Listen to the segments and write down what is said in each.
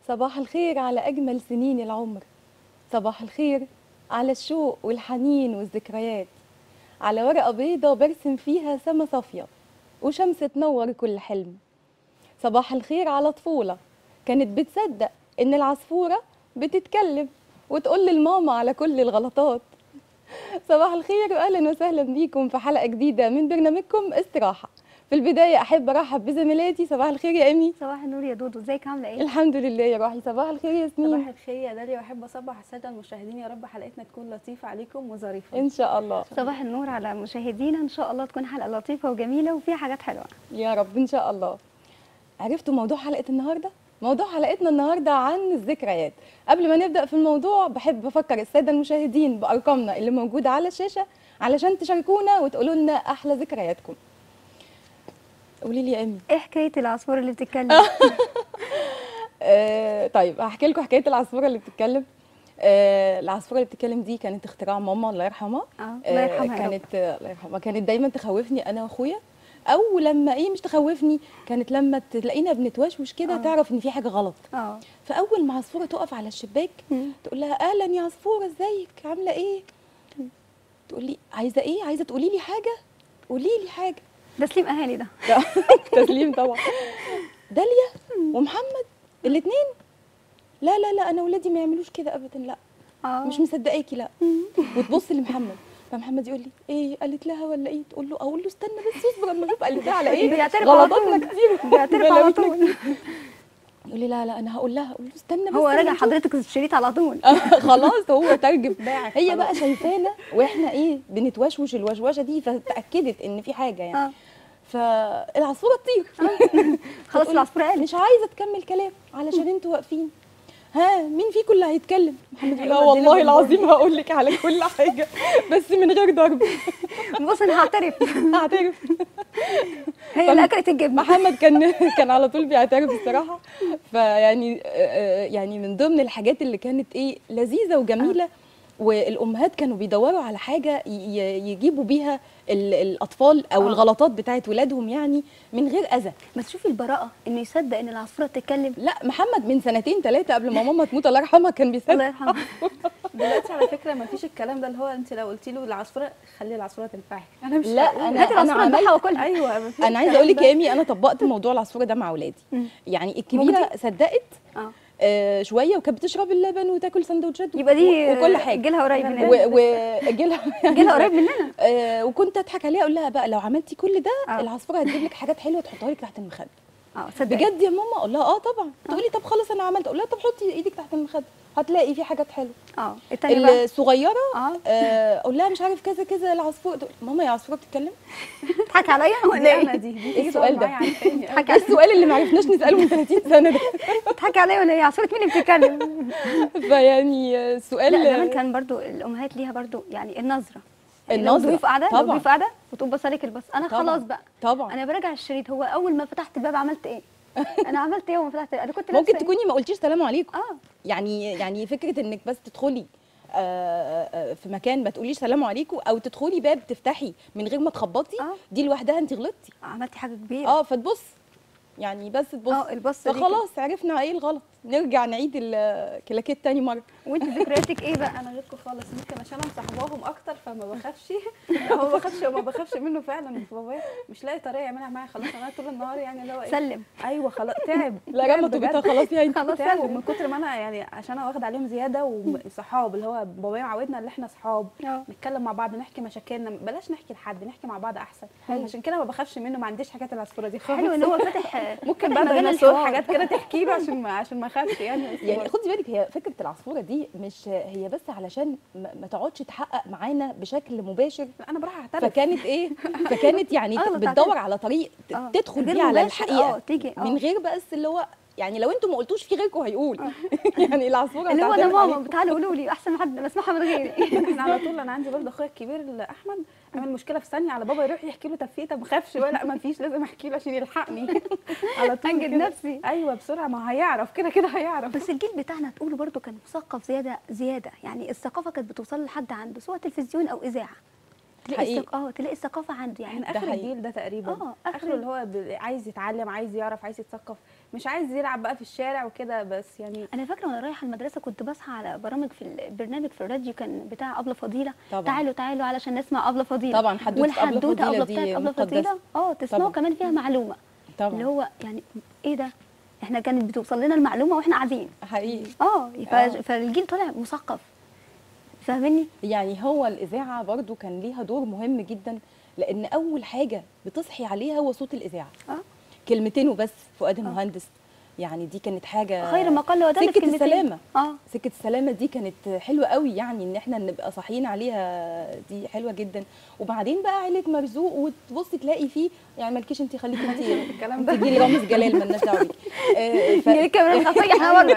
صباح الخير على أجمل سنين العمر صباح الخير على الشوق والحنين والذكريات على ورقة بيضة برسم فيها سما صافية وشمس تنور كل حلم صباح الخير على طفولة كانت بتصدق إن العصفورة بتتكلم وتقول للماما على كل الغلطات صباح الخير واهلا وسهلا بيكم في حلقه جديده من برنامجكم استراحه في البدايه احب ارحب بزميلاتي صباح الخير يا امي صباح النور يا دودو ازيك عامله ايه الحمد لله يا روحي صباح الخير يا صباح ياسمين الخير يا داليا واحب اصبح الساده المشاهدين يا رب حلقتنا تكون لطيفه عليكم وظريفه ان شاء الله صباح النور على مشاهدينا ان شاء الله تكون حلقه لطيفه وجميله وفيها حاجات حلوه يا رب ان شاء الله عرفتوا موضوع حلقه النهارده موضوع حلقتنا النهارده عن الذكريات قبل ما نبدا في الموضوع بحب افكر الساده المشاهدين بارقامنا اللي موجوده على الشاشه علشان تشاركونا وتقولوا لنا احلى ذكرياتكم قولي لي يا امي ايه حكايه العصفور اللي بتتكلم آه طيب هحكي لكم حكايه العصفوره اللي بتتكلم آه العصفوره اللي بتتكلم دي كانت اختراع ماما الله يرحمها اه الله يرحمها يا رب. كانت آه، الله يرحمها كانت دايما تخوفني انا واخويا او لما ايه مش تخوفني كانت لما تلاقينا بنتوشوش كده آه. تعرف ان في حاجه غلط اه فاول ما عصفوره تقف على الشباك مم. تقول لها اهلا يا عصفوره ازيك عامله ايه تقول لي عايزه ايه عايزه تقولي لي حاجه قولي لي حاجه ده سليم اهالي ده لا، تسليم طبعا داليا ومحمد الاثنين لا لا لا انا ولادي ما يعملوش كده ابدا لا اه مش مصدقاكي لا وتبص لمحمد فمحمد يقول لي ايه قالت لها ولا ايه تقول له اقول له استنى بس اصبر اما اشوف قالت لها على ايه بيعترف على غلطاتنا طول. كتير بيعترف على غلطاتنا طول كتير. يقول لي لا لا انا هقول لها اقول له استنى بس هو أما راجع نشوف. حضرتك الشريط على طول خلاص هو ترجم باعت هي خلاص. بقى شايفانا واحنا ايه بنتوشوش الوشوشه دي فتاكدت ان في حاجه يعني اه فالعصفوره تطير خلاص تقول العصفور قالت مش عايزه تكمل كلام علشان انتوا واقفين ها مين فيكم اللي هيتكلم محمد يقول لا أيوة، والله ادينا العظيم هقول لك على كل حاجه بس من غير ضرب بص انا هعترف هعترف هي اللي اكلت الجبنه محمد كان كان على طول بيعترف الصراحه فيعني آه، يعني من ضمن الحاجات اللي كانت ايه لذيذه وجميله والامهات كانوا بيدوروا على حاجه ي- ي- يجيبوا بيها ال- الاطفال او آه. الغلطات بتاعت ولادهم يعني من غير اذى بس شوفي البراءه انه يصدق ان العصفوره بتتكلم لا محمد من سنتين ثلاثه قبل ما ماما تموت الله يرحمها كان الله بيصدق يرحمها دلوقتي على فكره ما فيش الكلام ده اللي هو انت لو قلتي له العصفوره خلي العصفوره تنفعك انا مش لا، هقول. أنا- هاتي العصفوره عملت- اذبحها واكلها ايوه ما فيش انا عايزه الكلام اقول لك ده. يا ايمي انا طبقت موضوع العصفوره ده مع اولادي مم. يعني الكبيره صدقت اه آه شويه وكانت بتشرب اللبن وتاكل سندوتشات يبقى دي و- وكل حاجه جيلها قريب مننا وجيلها جيلها قريب مننا آه وكنت اضحك عليها اقول لها بقى لو عملتي كل ده آه. العصفوره هتجيب لك حاجات حلوه تحطها لك تحت المخده اه صدق بجد يا ماما اقول لها اه طبعا تقول لي طب خلاص انا عملت اقول لها طب حطي ايدك تحت المخده هتلاقي في حاجات حلوه اه التانية بقى الصغيره اه آه، اقول لها مش عارف كذا كذا العصفور تقول ماما يا عصفوره بتتكلم تضحك عليا دي ولا انا ايه دي دي إيه تيجي السؤال تقعد ده؟ معايا عارفاني تضحك ده السؤال اللي ما عرفناش نساله من 30 سنه ده تضحكي عليا ولا ايه عصفوره مين اللي بتتكلم فيعني آه، السؤال لا زمان كان برضو الامهات ليها برضو يعني النظره يعني لو النظرة، ضيوف قاعده لو طبعا. ضيوف قاعده وتقوم باصه لك البص انا طبعا. خلاص بقى طبعا انا براجع الشريط هو اول ما فتحت الباب عملت ايه انا عملت ايه وما فتحت انا كنت ممكن لابسة إيه؟ تكوني ما قلتيش سلام عليكم اه يعني يعني فكره انك بس تدخلي آه، آه، في مكان ما تقوليش سلام عليكم او تدخلي باب تفتحي من غير ما تخبطي آه. دي لوحدها انت غلطتي عملتي حاجه كبيره اه فتبص يعني بس تبص اه البص دي فخلاص عرفنا ايه الغلط نرجع نعيد الكلاكيت تاني مره كده. وانت ذكرياتك ايه بقى انا غيركم خالص يمكن عشان انا مصاحباهم اكتر فما بخافش لا هو ما بخافش وما بخافش منه فعلا بابايا مش لاقي طريقه يعملها معايا خلاص انا طول النهار يعني اللي هو ايه سلم ايوه خلاص تعب لا تعب رمى بجد. طوبتها خلاص يعني خلاص تعب سلم من كتر ما انا يعني عشان انا واخد عليهم زياده وصحاب اللي هو بابايا معودنا ان احنا صحاب اه نتكلم مع بعض نحكي مشاكلنا بلاش نحكي لحد نحكي مع بعض احسن حلو. عشان كده ما بخافش منه ما عنديش حاجات العصفوره دي خالص حلو ان هو فاتح ممكن فاتح بقى مجال ديناصور الحوار. حاجات كده تحكي له عشان ما عشان ما اخافش يعني بس يعني برضه. خدي بالك هي فكره العصفوره دي مش هي بس علشان ما ما تقعدش تحقق معانا بشكل مباشر لا، انا بروح اعترف فكانت ايه فكانت يعني أغلط بتدور اعترف. على طريق ت- آه. تدخل غير بيه على مباشر، الحقيقه اه تيجي اه من غير بس اللي هو يعني لو انتوا ما قلتوش في غيركم هيقول يعني العصفوره اللي هو ده هتعترف ماما عليكم. تعالوا قولوا لي احسن ما حد بسمعها من غيري احنا على طول انا عندي برضه اخويا الكبير احمد عمل مشكله في ثانيه على بابا يروح يحكي له طب في إيه؟ طب ما خافش ولا لا ما فيش لازم احكي له عشان يلحقني على طول انجد كده. نفسي ايوه بسرعه ما هيعرف كده كده هيعرف بس الجيل بتاعنا تقوله برضو كان مثقف زياده زياده يعني الثقافه كانت بتوصل لحد عنده سواء تلفزيون او اذاعه تلاقي حقيقي. الثق... اه تلاقي الثقافه عنده يعني احنا ده اخر حقيقي. الجيل ده تقريبا اه اخر اخر اللي هو ب- عايز يتعلم عايز يعرف عايز يتثقف مش عايز يلعب بقى في الشارع وكده بس يعني انا فاكره وانا رايحه المدرسه كنت بصحى على برامج في البرنامج في الراديو كان بتاع ابله فضيله طبعا. تعالوا تعالوا علشان نسمع ابله فضيله طبعا حدوته أبلة والحدوته فضيلة ابله دي بتاعت ابله مقدسة. فضيله اه تسمعوا طبعا. كمان فيها معلومه اللي طبعا هو يعني ايه ده احنا كانت بتوصل لنا المعلومه واحنا قاعدين حقيقي اه ف... آه. فالجيل طلع مثقف فاهمني يعني هو الإذاعة برضو كان ليها دور مهم جدا لأن أول حاجة بتصحي عليها هو صوت الإذاعة اه كلمتين وبس فؤاد المهندس يعني دي كانت حاجة خير ما قل ودل في سكة كلمتين. السلامة اه سكة السلامة دي كانت حلوة قوي يعني ان احنا نبقى صاحيين عليها دي حلوة جدا وبعدين بقى عيلة مرزوق وتبصي تلاقي فيه يعني مالكيش انت خليكي انت الكلام ده انت جيلي رامز جلال مالناش دعوة بيكي آه، ف- دي الكاميرا الخفيه احنا برضه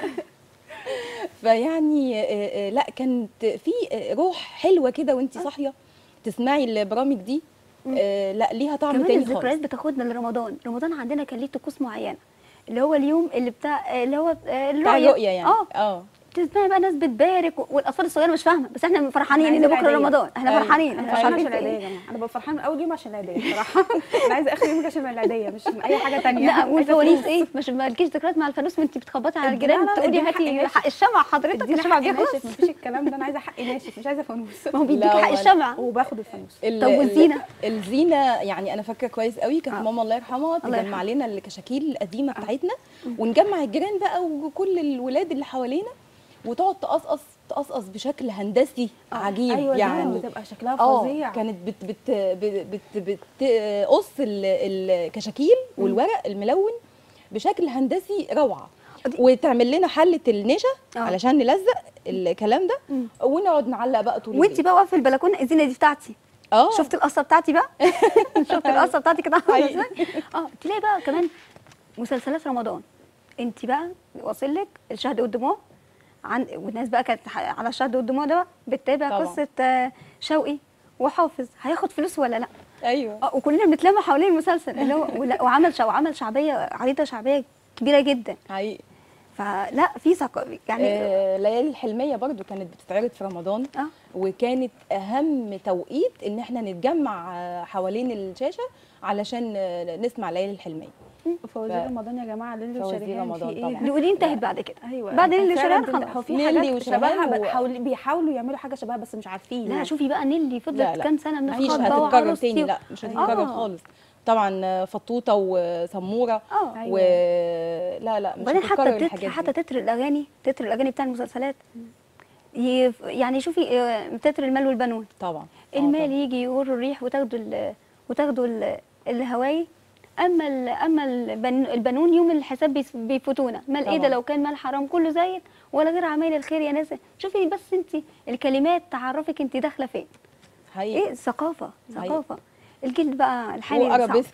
فيعني آه، آه، لا كانت في آه، روح حلوة كده وانت صاحية تسمعي البرامج دي آه، لا ليها طعم كمان تاني الذكريات خالص بتاخدنا لرمضان رمضان عندنا كان ليه طقوس معينه اللي هو اليوم اللي بتاع اللي هو آه، بتاع الرؤيه الرؤية يعني اه اه تسمعي بقى ناس بتبارك و- والاطفال الصغيره مش فاهمه بس احنا فرحانين عايزة ان بكره العيدية. رمضان احنا أيوة. فرحانين انا احنا مش فرحانه عارفين عشان في العيديه إيه. يا جماعه انا ببقى فرحانه من اول يوم عشان العيديه بصراحه انا عايزه اخر يوم عشان العيديه مش من اي حاجه تانية لا عايزة والفوانيس فلوس. ايه مش مالكيش ذكريات مع الفانوس وانت بتخبطي على ادينا الجيران حق- تقولي ادينا حق هاتي ناشف. حق الشمع حضرتك ادينا الشمع حق بيخلص ناشف مفيش الكلام ده انا عايزه حق ناشف مش عايزه فانوس ما هو بيديكي لا حق ولا- الشمع وباخد الفانوس ال- طب ال- والزينة؟ الزينه يعني انا فاكره كويس قوي كانت آه. ماما الله يرحمها الله تجمع يرحمها. لنا الكشاكيل القديمه بتاعتنا ونجمع الجيران بقى وكل الولاد اللي حوالينا وتقعد تقصقص تقصقص بشكل هندسي آه. عجيب ايوه يعني يعني بتبقى شكلها اه فظيع كانت بت بت بت بت بتقص ال- الكشاكيل والورق الملون بشكل هندسي روعه دي- وتعمل لنا حله النشا آه. علشان نلزق الكلام ده مم. ونقعد نعلق بقى طول وانت الليل. بقى واقفه في البلكونه الزينه دي بتاعتي اه شفت القصه بتاعتي بقى شفت القصه بتاعتي كده عامله حقيقي. ازاي اه تلاقي بقى كمان مسلسلات رمضان انت بقى واصل لك الشهد والدموع عن والناس بقى كانت ح- على الشهد والدموع ده بقى بتتابع طبعا. قصه آه، شوقي وحافظ هياخد فلوس ولا لا ايوه اه وكلنا بنتلم حوالين المسلسل اللي هو ولا- وعمل شو عمل شعبيه عريضه شعبيه كبيره جدا حقيقي فلا في ثقافه يعني آه ليالي الحلميه برضو كانت بتتعرض في رمضان اه وكانت اهم توقيت ان احنا نتجمع آه، حوالين الشاشه علشان آه، نسمع ليالي الحلميه فوازير ف- رمضان يا جماعه ليلي فوازير وشريهان رمضان في طبعا. ايه ودي انتهت بعد كده ايوه بعد ليلي فعلاً وشريهان بت- خلاص. هو في نيلي حاجات وشريهان شبهها و- بحاول بيحاولوا يعملوا حاجه شبهها بس مش عارفين لا شوفي بقى نيلي لا، فضلت لا. كام سنه من مفيش الخطبه هتتكرر وعروستي تاني و- لا مش هتتكرر آه. خالص طبعا آه، فطوطه وسموره اه أيوة. و لا لا مش وبعدين هتتكرر حتى التتر الحاجات حتى دي. تتر الاغاني تتر الاغاني بتاع المسلسلات يف- يعني شوفي آه، تتر المال والبنون طبعا آه، المال طبعاً. يجي يغر الريح وتاخدوا ال- وتاخدوا ال- الهواي اما ال- اما البن البنون يوم الحساب بيس- بيفوتونا مال ايه ده طبعاً. لو كان مال حرام كله زايد ولا غير عمايل الخير يا ناس شوفي بس انت الكلمات تعرفك انت داخله فين حقيقي ايه ثقافه حقيقي. ثقافه الجيل بقى الحالي صعب. وارابيسك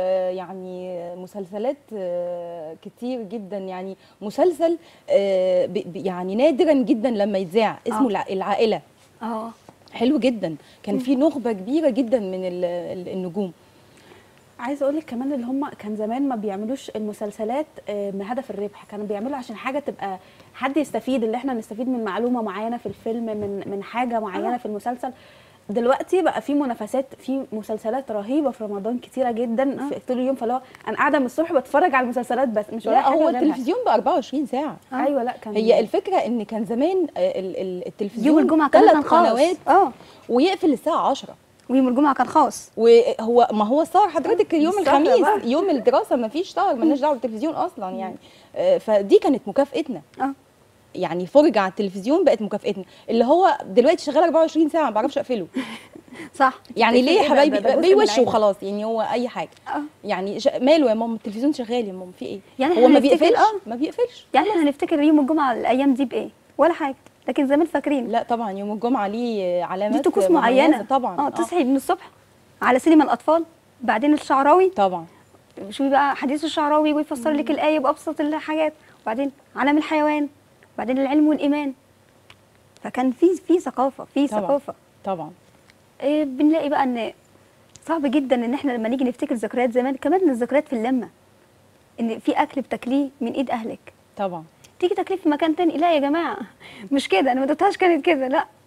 ويعني مسلسلات آه، كتير جدا يعني مسلسل آه، ب- ب- يعني نادرا جدا لما يتذاع اسمه آه. الع- العائله اه حلو جدا كان في نخبه كبيره جدا من ال- ال- النجوم عايزه اقول لك كمان اللي هم كان زمان ما بيعملوش المسلسلات آه، من هدف الربح كانوا بيعملوا عشان حاجه تبقى حد يستفيد اللي احنا نستفيد من معلومه معينه في الفيلم من من حاجه معينه آه. في المسلسل دلوقتي بقى في منافسات في مسلسلات رهيبه في رمضان كتيره جدا في طول اليوم فلو انا قاعده من الصبح بتفرج على المسلسلات بس مش ولا لا حاجه هو غيرها. التلفزيون ب 24 ساعه آه. ايوه لا كان هي الفكره ان كان زمان آه، ال- ال- التلفزيون يوم الجمعه كمان ثلاث كان خاص قنوات اه ويقفل الساعه 10 ويوم الجمعه كان خاص وهو ما هو السهر حضرتك يوم السهرة الخميس بقى. يوم الدراسه ما فيش سهر مالناش دعوه بالتلفزيون اصلا يعني آه، فدي كانت مكافئتنا اه يعني فرجه على التلفزيون بقت مكافئتنا اللي هو دلوقتي شغال 24 ساعه ما بعرفش اقفله صح يعني ليه يا إيه ده؟ حبايبي ده- ده جزء من بيوش العيلة. وخلاص يعني هو اي حاجه اه يعني ش... ماله يا ماما التلفزيون شغال يا ماما في ايه يعني هو إحنا ما هنفتكر- بيقفلش آه. ما بيقفلش يعني احنا هنفتكر يوم الجمعه الايام دي بايه ولا حاجه لكن زمان فاكرين لا طبعا يوم الجمعه ليه علامات دي طقوس مميزة معينه طبعا اه تصحي من الصبح على سينما الاطفال بعدين الشعراوي طبعا شوفي بقى حديث الشعراوي ويفسر لك الايه بابسط الحاجات وبعدين عالم الحيوان وبعدين العلم والايمان فكان في في ثقافه في طبعاً. ثقافه طبعا إيه بنلاقي بقى ان صعب جدا ان احنا لما نيجي نفتكر ذكريات زمان كمان الذكريات في اللمه ان في اكل بتاكليه من ايد اهلك طبعا تيجي تاكليه في مكان تاني لا يا جماعه مش كده انا ما دوتهاش كانت كده لا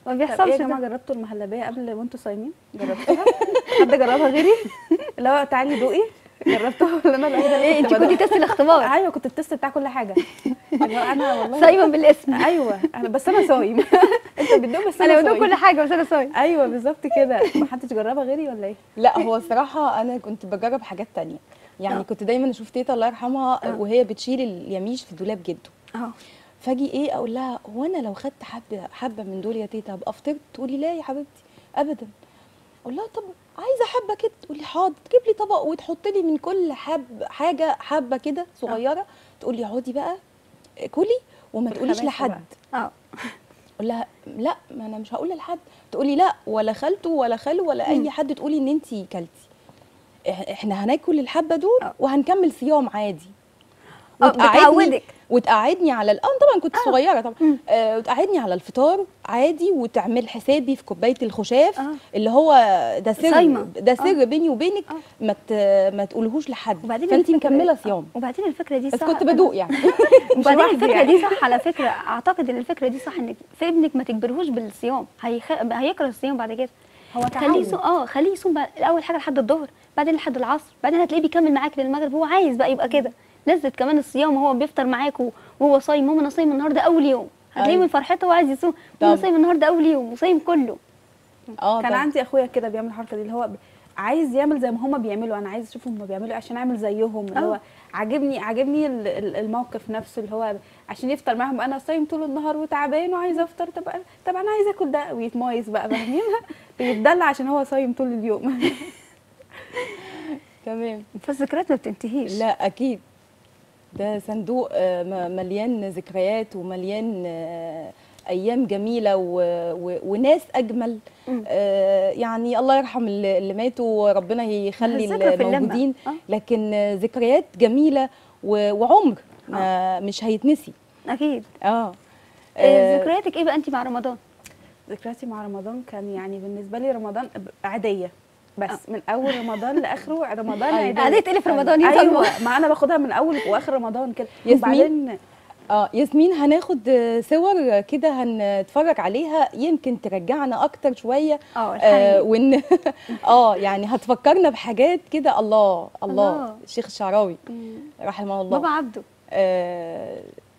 ما طب بيحصلش ايه يا ده. جماعه جربتوا المهلبيه قبل وانتوا صايمين جربتوها حد جربها غيري اللي هو تعالي دوقي جربتها ولا انا الوحيده اللي ايه انت كنت كنتي بدوق؟ تستي الاختبار ايوه كنت التست بتاع كل حاجه اللي هو انا والله صايمه بالاسم ايوه انا بس انا صايم انت بتدوق بس انا انا بدوق صايم كل حاجه بس انا صايم ايوه بالظبط كده ما حدش جربها غيري ولا ايه لا هو الصراحه انا كنت بجرب حاجات تانية يعني آه. كنت دايما اشوف تيتا الله يرحمها آه. وهي بتشيل اليميش في دولاب جده اه فاجي ايه اقول لها هو انا لو خدت حبه حبه من دول يا تيتا ابقى فطرت تقولي لا يا حبيبتي ابدا اقول لها طب عايزه حبه كده تقولي حاضر تجيب لي طبق وتحط لي من كل حب حاجه حبه كده صغيره تقول لي اقعدي بقى كلي وما تقوليش بالخباثة لحد بقى. اه اقول لها لا ما انا مش هقول لحد تقولي لا ولا خالته ولا خاله ولا اي حد تقولي ان انت كلتي إح- احنا هناكل الحبه دول آه. وهنكمل صيام عادي آه، وتقعدني بتعودك. وتقعدني على ال- اه طبعا كنت صغيره طبعا آه وتقعدني على الفطار عادي وتعمل حسابي في كوبايه الخشاف آه. اللي هو ده سر صايمة. ده سر بيني وبينك آه. ما ت- ما تقولهوش لحد وبعدين فانت الفكرة- مكمله صيام وبعدين الفكره دي بس صح كنت بدوق يعني وبعدين لوحدي الفكره يعني. دي صح على فكره اعتقد ان الفكره دي صح انك في ابنك ما تجبرهوش بالصيام هيخ... هيكره الصيام بعد كده هو خليه تعود يصوم اه خليه يصوم بعد اول حاجه لحد الظهر بعدين لحد العصر بعدين هتلاقيه بيكمل معاك للمغرب هو عايز بقى يبقى كده لذة كمان الصيام وهو بيفطر معاك و- وهو صايم ماما انا صايم النهارده اول يوم هتلاقيه أيوة. من فرحته وعايز يصوم ماما انا طبعا. صايم النهارده اول يوم وصايم كله اه كان طبعا. عندي اخويا كده بيعمل الحركه دي اللي هو ب- عايز يعمل زي ما هما بيعملوا انا عايز اشوف هما بيعملوا إيه عشان اعمل زيهم اللي آه. هو عاجبني عاجبني ال- ال- الموقف نفسه اللي هو عشان يفطر معاهم انا صايم طول النهار وتعبان وعايز افطر طب أنا- طب انا عايز اكل ده ويتمايز بقى فاهمين بيتدلع عشان هو صايم طول اليوم تمام فالذكريات ما بتنتهيش لا اكيد ده صندوق آه، م- مليان ذكريات ومليان آه، ايام جميله و... و... وناس اجمل مم. آه، يعني الله يرحم اللي اللي ماتوا وربنا يخلي الذكرى في اللمة. الموجودين آه. لكن آه، ذكريات جميله و... وعمر ما مش هيتنسي اكيد اه آه، آه، ذكرياتك ايه بقى انت مع رمضان ذكرياتي مع رمضان كان يعني بالنسبه لي رمضان عاديه بس من اول رمضان لاخره رمضان عاديه عادية ايه اللي في رمضان يا ايوه طنط؟ ما انا باخدها من اول واخر رمضان كده ياسمين؟ وبعدين اه ياسمين هناخد آه، صور كده هنتفرج عليها يمكن ترجعنا اكتر شويه اه آه الحقيقة. وان اه يعني هتفكرنا بحاجات كده الله الله, الله. الشيخ الشعراوي رحمه الله بابا عبده آه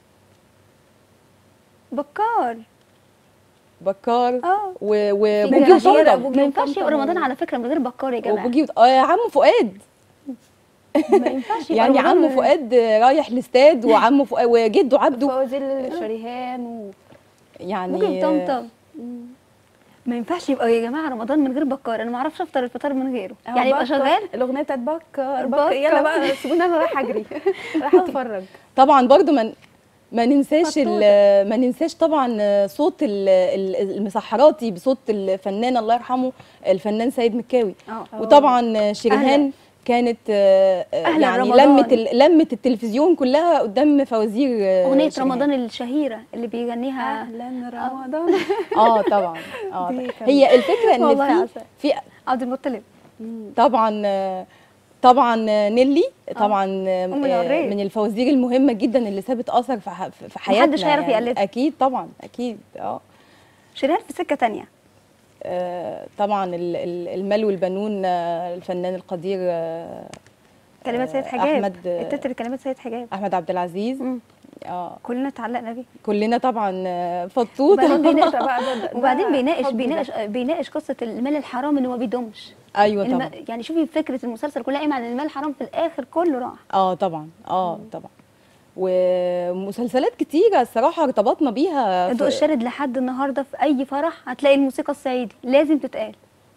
بكار بكار اه و- و- في وبوجي جرجيرة، وطمطم بوجي ما ينفعش وطمطم يبقى و- رمضان على فكره من غير بكار يا جماعه وبوجي وط- اه عمو فؤاد ما ينفعش يبقى يعني رمضان عمو من- فؤاد رايح الاستاد وعمو فؤاد وجده عبده فوزي الشريهان و... يعني ممكن طمطم ما ينفعش يبقى يا جماعه رمضان من غير بكار انا ما اعرفش افطر الفطار من غيره هو يعني يبقى بكر- شغال الاغنيه بتاعت بكر بكر. بكر يلا بقى سيبوني انا رايحه اجري رايحه اتفرج طبعا برضو ما ما ننساش ال- فتوتة. ما ننساش طبعا صوت ال- ال- المسحراتي بصوت الفنان الله يرحمه الفنان سيد مكاوي اه وطبعا شريهان أهلا. كانت آه، آه، أهلا يعني رمضان. لمت ال- لمت التلفزيون كلها قدام فوازير آه، اغنيه شريهان. رمضان الشهيره اللي بيغنيها اهلا رمضان اه طبعا اه دي طبعاً. كانت- هي الفكره ان والله في عسل. في عبد المطلب طبعا آه، طبعا آه، نيلي طبعا آه، أم آه، العريس. من الفوازير المهمه جدا اللي سابت اثر في ح- في حياتنا محدش هيعرف يعني. يقلدها. اكيد طبعا اكيد اه شيرين في سكه تانية آه، طبعا ال- ال- المال والبنون آه، الفنان القدير آه، كلمات سيد آه، حجاب أحمد- التتر كلمات سيد حجاب احمد عبد العزيز مم. اه كلنا اتعلقنا بيه كلنا طبعا آه، وبعدين فطوطه بيناقش بقى ده- ده وبعدين بيناقش حب ده. بيناقش بيناقش قصه المال الحرام اللي ما بيدومش ايوه الم... طبعا يعني شوفي فكره المسلسل كلها قايمه على المال الحرام في الاخر كله راح اه طبعا اه طبعا ومسلسلات كتيرة الصراحة ارتبطنا بيها الضوء في- الشارد لحد النهارده في اي فرح هتلاقي الموسيقى الصعيدي لازم تتقال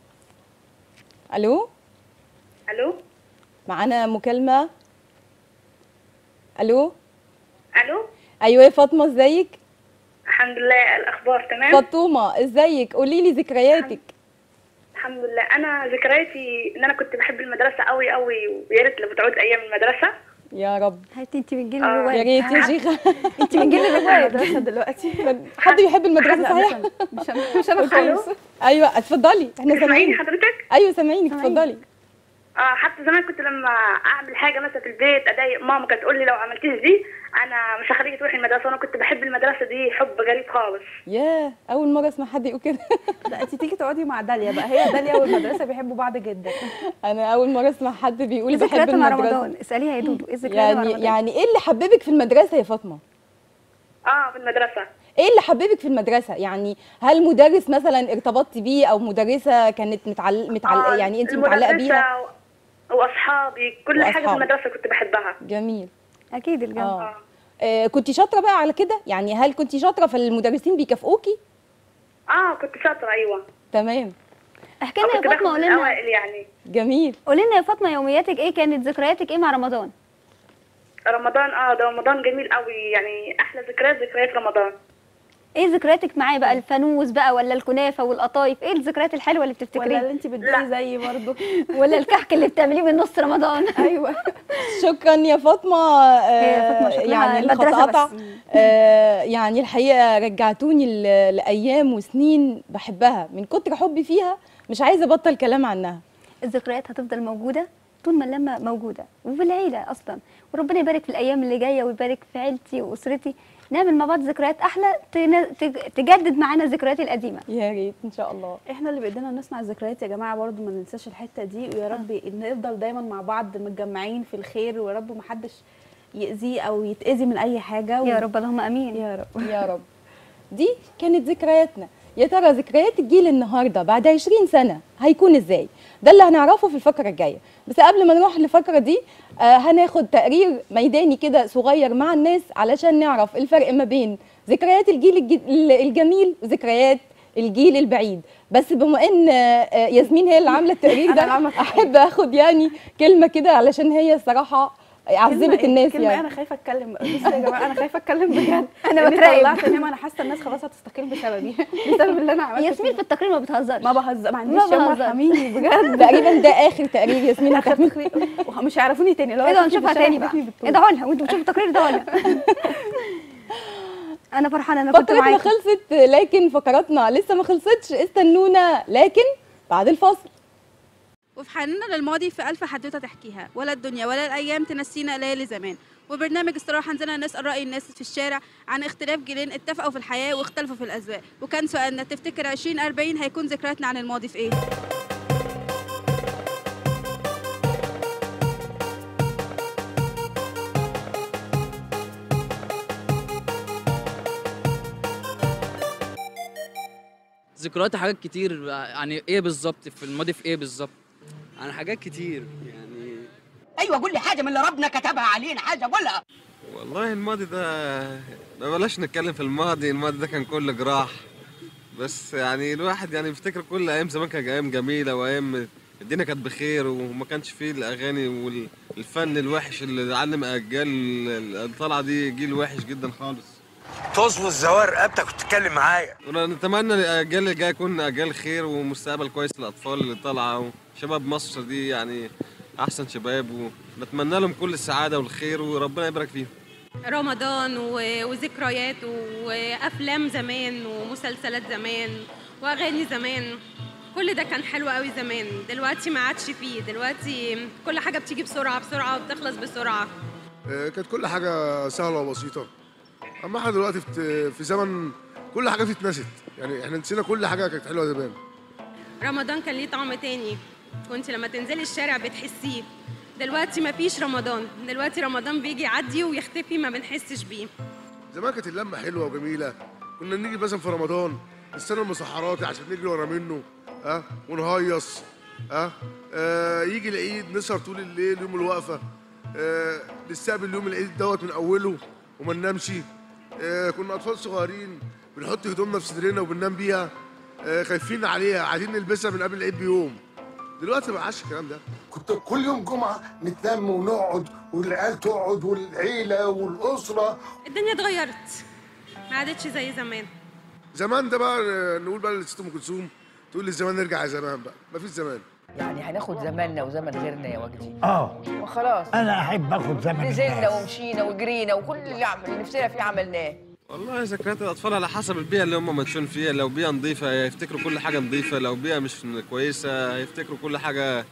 الو الو معانا مكالمة الو الو ايوه يا فاطمة ازيك الحمد لله الاخبار تمام فاطمة ازيك قولي لي ذكرياتك الحمد لله انا ذكرياتي ان انا كنت بحب المدرسه قوي قوي ويا ريت لو بتعود ايام المدرسه يا رب هاتي انت من جيل آه، يا الروايه ريت يا شيخة انت من جيل الروايه المدرسه دلوقتي حد بيحب المدرسة لا مش صحيح انا مش انا مش انا خالص ايوه اتفضلي احنا تسمعيني سامعينك حضرتك ايوه سامعينك سامعينك. اتفضلي اه حتى زمان كنت لما اعمل حاجه مثلا في البيت اضايق ماما كانت تقول لي لو عملتيش دي انا مش هخليكي تروحي المدرسه وانا كنت بحب المدرسه دي حب غريب خالص ياه اول مره اسمع حد يقول كده لا انت تيجي تقعدي مع داليا بقى هي داليا والمدرسه بيحبوا بعض جدا انا اول مره اسمع حد بيقول ايه بحب ذكرياتها مع المدرسه رمضان اساليها يا دودو ايه ذكرياتها مع يعني رمضان يعني ايه اللي حببك في المدرسه يا فاطمه اه في المدرسه ايه اللي حببك في المدرسه يعني هل مدرس مثلا ارتبطتي بيه او مدرسه كانت متعل... متعل... آه يعني انت متعلقه بيها المدرسة و- واصحابي كل حاجه في وأصحابك. المدرسه كنت بحبها جميل اكيد الجنة اه آه، كنت شاطره بقى على كده يعني هل كنت شاطره فالمدرسين بيكافئوكي اه كنت شاطره ايوه تمام احكي آه، لنا يا كنت باخد فاطمه من قولي لنا الاوائل يعني جميل قولي لنا يا فاطمه يومياتك ايه كانت ذكرياتك ايه مع رمضان رمضان اه ده رمضان جميل قوي يعني احلى ذكريات ذكريات رمضان ايه ذكرياتك معاه بقى الفانوس بقى ولا الكنافه والقطايف ايه الذكريات الحلوه اللي ولا بتفتكريها اللي انت بتدوقي زيي برضه ولا الكحك اللي بتعمليه من نص رمضان ايوه شكرا يا فاطمه هي آه، فاطمة شكلها يعني المدرسة الخطأ بس. آه، يعني الحقيقه رجعتوني ل- لايام وسنين بحبها من كتر حبي فيها مش عايزه ابطل كلام عنها الذكريات هتفضل موجوده طول ما اللمه موجوده وفي العيله اصلا وربنا يبارك في الايام اللي جايه ويبارك في عيلتي واسرتي نعمل مع بعض ذكريات احلى تن- تج- تجدد معانا الذكريات القديمه يا ريت ان شاء الله احنا اللي بايدينا نصنع الذكريات يا جماعه برضو ما ننساش الحته دي ويا رب نفضل دايما مع بعض متجمعين في الخير ويا رب ما حدش يأذيه او يتأذي من اي حاجه و... يا رب اللهم امين يا رب يا رب دي كانت ذكرياتنا يا ترى ذكريات الجيل النهارده بعد 20 سنه هيكون ازاي ده اللي هنعرفه في الفقره الجايه بس قبل ما نروح للفقره دي آه هناخد تقرير ميداني كده صغير مع الناس علشان نعرف الفرق ما بين ذكريات الجيل الج- الجميل وذكريات الجيل البعيد بس بما ان آه، ياسمين هي اللي عامله التقرير أنا ده اللي عاملة التقرير. احب اخد يعني كلمه كده علشان هي الصراحه عذبت كلمة إيه؟ الناس كلمة يعني انا خايفه اتكلم بصوا يا جماعه انا خايفه اتكلم بجد أنا لأني بتراقب. طلعت انما انا حاسه الناس خلاص هتستقيل بسببي بسبب اللي انا عملته ياسمين في التقرير ما بتهزرش ما بهزر ما عنديش ما يوم بهزر. ارحميني بجد تقريبا ده اخر تقرير ياسمين اخر هتعمل تقرير مش هيعرفوا تاني لو ايه ده هيشوفني هنشوفها بالشارع تاني بقى هيشوفني بالطول. ادعوا لها وانتوا بتشوفوا التقرير ادعوا لها انا فرحانه انا كنت فقرتنا معاكم خلصت لكن فقراتنا لسه ما خلصتش استنونا لكن بعد الفاصل وفي حننا للماضي في ألف حدوتة تحكيها ولا الدنيا ولا الأيام تنسينا ليالي زمان وبرنامج استراحة نزلنا نسأل رأي الناس في الشارع عن اختلاف جيلين اتفقوا في الحياة واختلفوا في الأذواق وكان سؤالنا تفتكر 2040 هيكون ذكرياتنا عن الماضي في إيه؟ ذكرياتي حاجات كتير يعني ايه بالظبط في الماضي في ايه بالظبط عن حاجات كتير يعني ايوه قول لي حاجه من اللي ربنا كتبها علينا حاجه ولا والله الماضي ده ما بلاش نتكلم في الماضي الماضي ده كان كله جراح بس يعني الواحد يعني بيفتكر كل ايام زمان كانت ايام جميله وايام الدنيا كانت بخير وما كانش فيه الاغاني والفن الوحش اللي علم اجيال الطلعه دي جيل وحش جدا خالص تظبط زوار رقبتك وتتكلم معايا ونتمنى الاجيال اللي جايه تكون اجيال خير ومستقبل كويس للاطفال اللي طالعه وشباب مصر دي يعني احسن شباب ونتمنى لهم كل السعاده والخير وربنا يبارك فيهم رمضان و- وذكريات وافلام زمان ومسلسلات زمان واغاني زمان كل ده كان حلو قوي زمان دلوقتي ما عادش فيه دلوقتي كل حاجه بتيجي بسرعه بسرعه وبتخلص بسرعه آه، كانت كل حاجة سهلة وبسيطة أما احنا دلوقتي في في زمن كل حاجة فيه اتنست يعني احنا نسينا كل حاجة كانت حلوة زمان رمضان كان ليه طعم تاني كنت لما تنزلي الشارع بتحسيه دلوقتي ما فيش رمضان دلوقتي رمضان بيجي يعدي ويختفي ما بنحسش بيه زمان كانت اللمة حلوة وجميلة كنا نيجي مثلا في رمضان نستنى المسحرات عشان نجري ورا منه ها ونهيص ها آه يجي العيد نسهر طول الليل يوم الوقفة آه نستقبل يوم العيد دوت من أوله وما ننامش آه كنا أطفال صغيرين بنحط هدومنا في صدرنا وبننام بيها آه خايفين عليها عايزين نلبسها من قبل العيد بيوم دلوقتي ما عادش الكلام ده كنت كل يوم جمعة نتلم ونقعد والعيال تقعد والعيلة والأسرة الدنيا اتغيرت ما عادتش زي زمان زمان ده بقى آه، نقول بقى لست ام كلثوم تقول لي الزمان نرجع يا زمان بقى مفيش زمان يعني هناخد زماننا وزمن غيرنا يا وجدي اه وخلاص انا احب اخد زمن نزلنا الناس ومشينا وجرينا وكل اللي عمل اللي نفسنا فيه عملناه والله ذكريات الاطفال على حسب البيئه اللي هم منشون فيها لو بيئه نظيفه هيفتكروا كل حاجه نظيفه لو بيئه مش كويسه هيفتكروا كل حاجه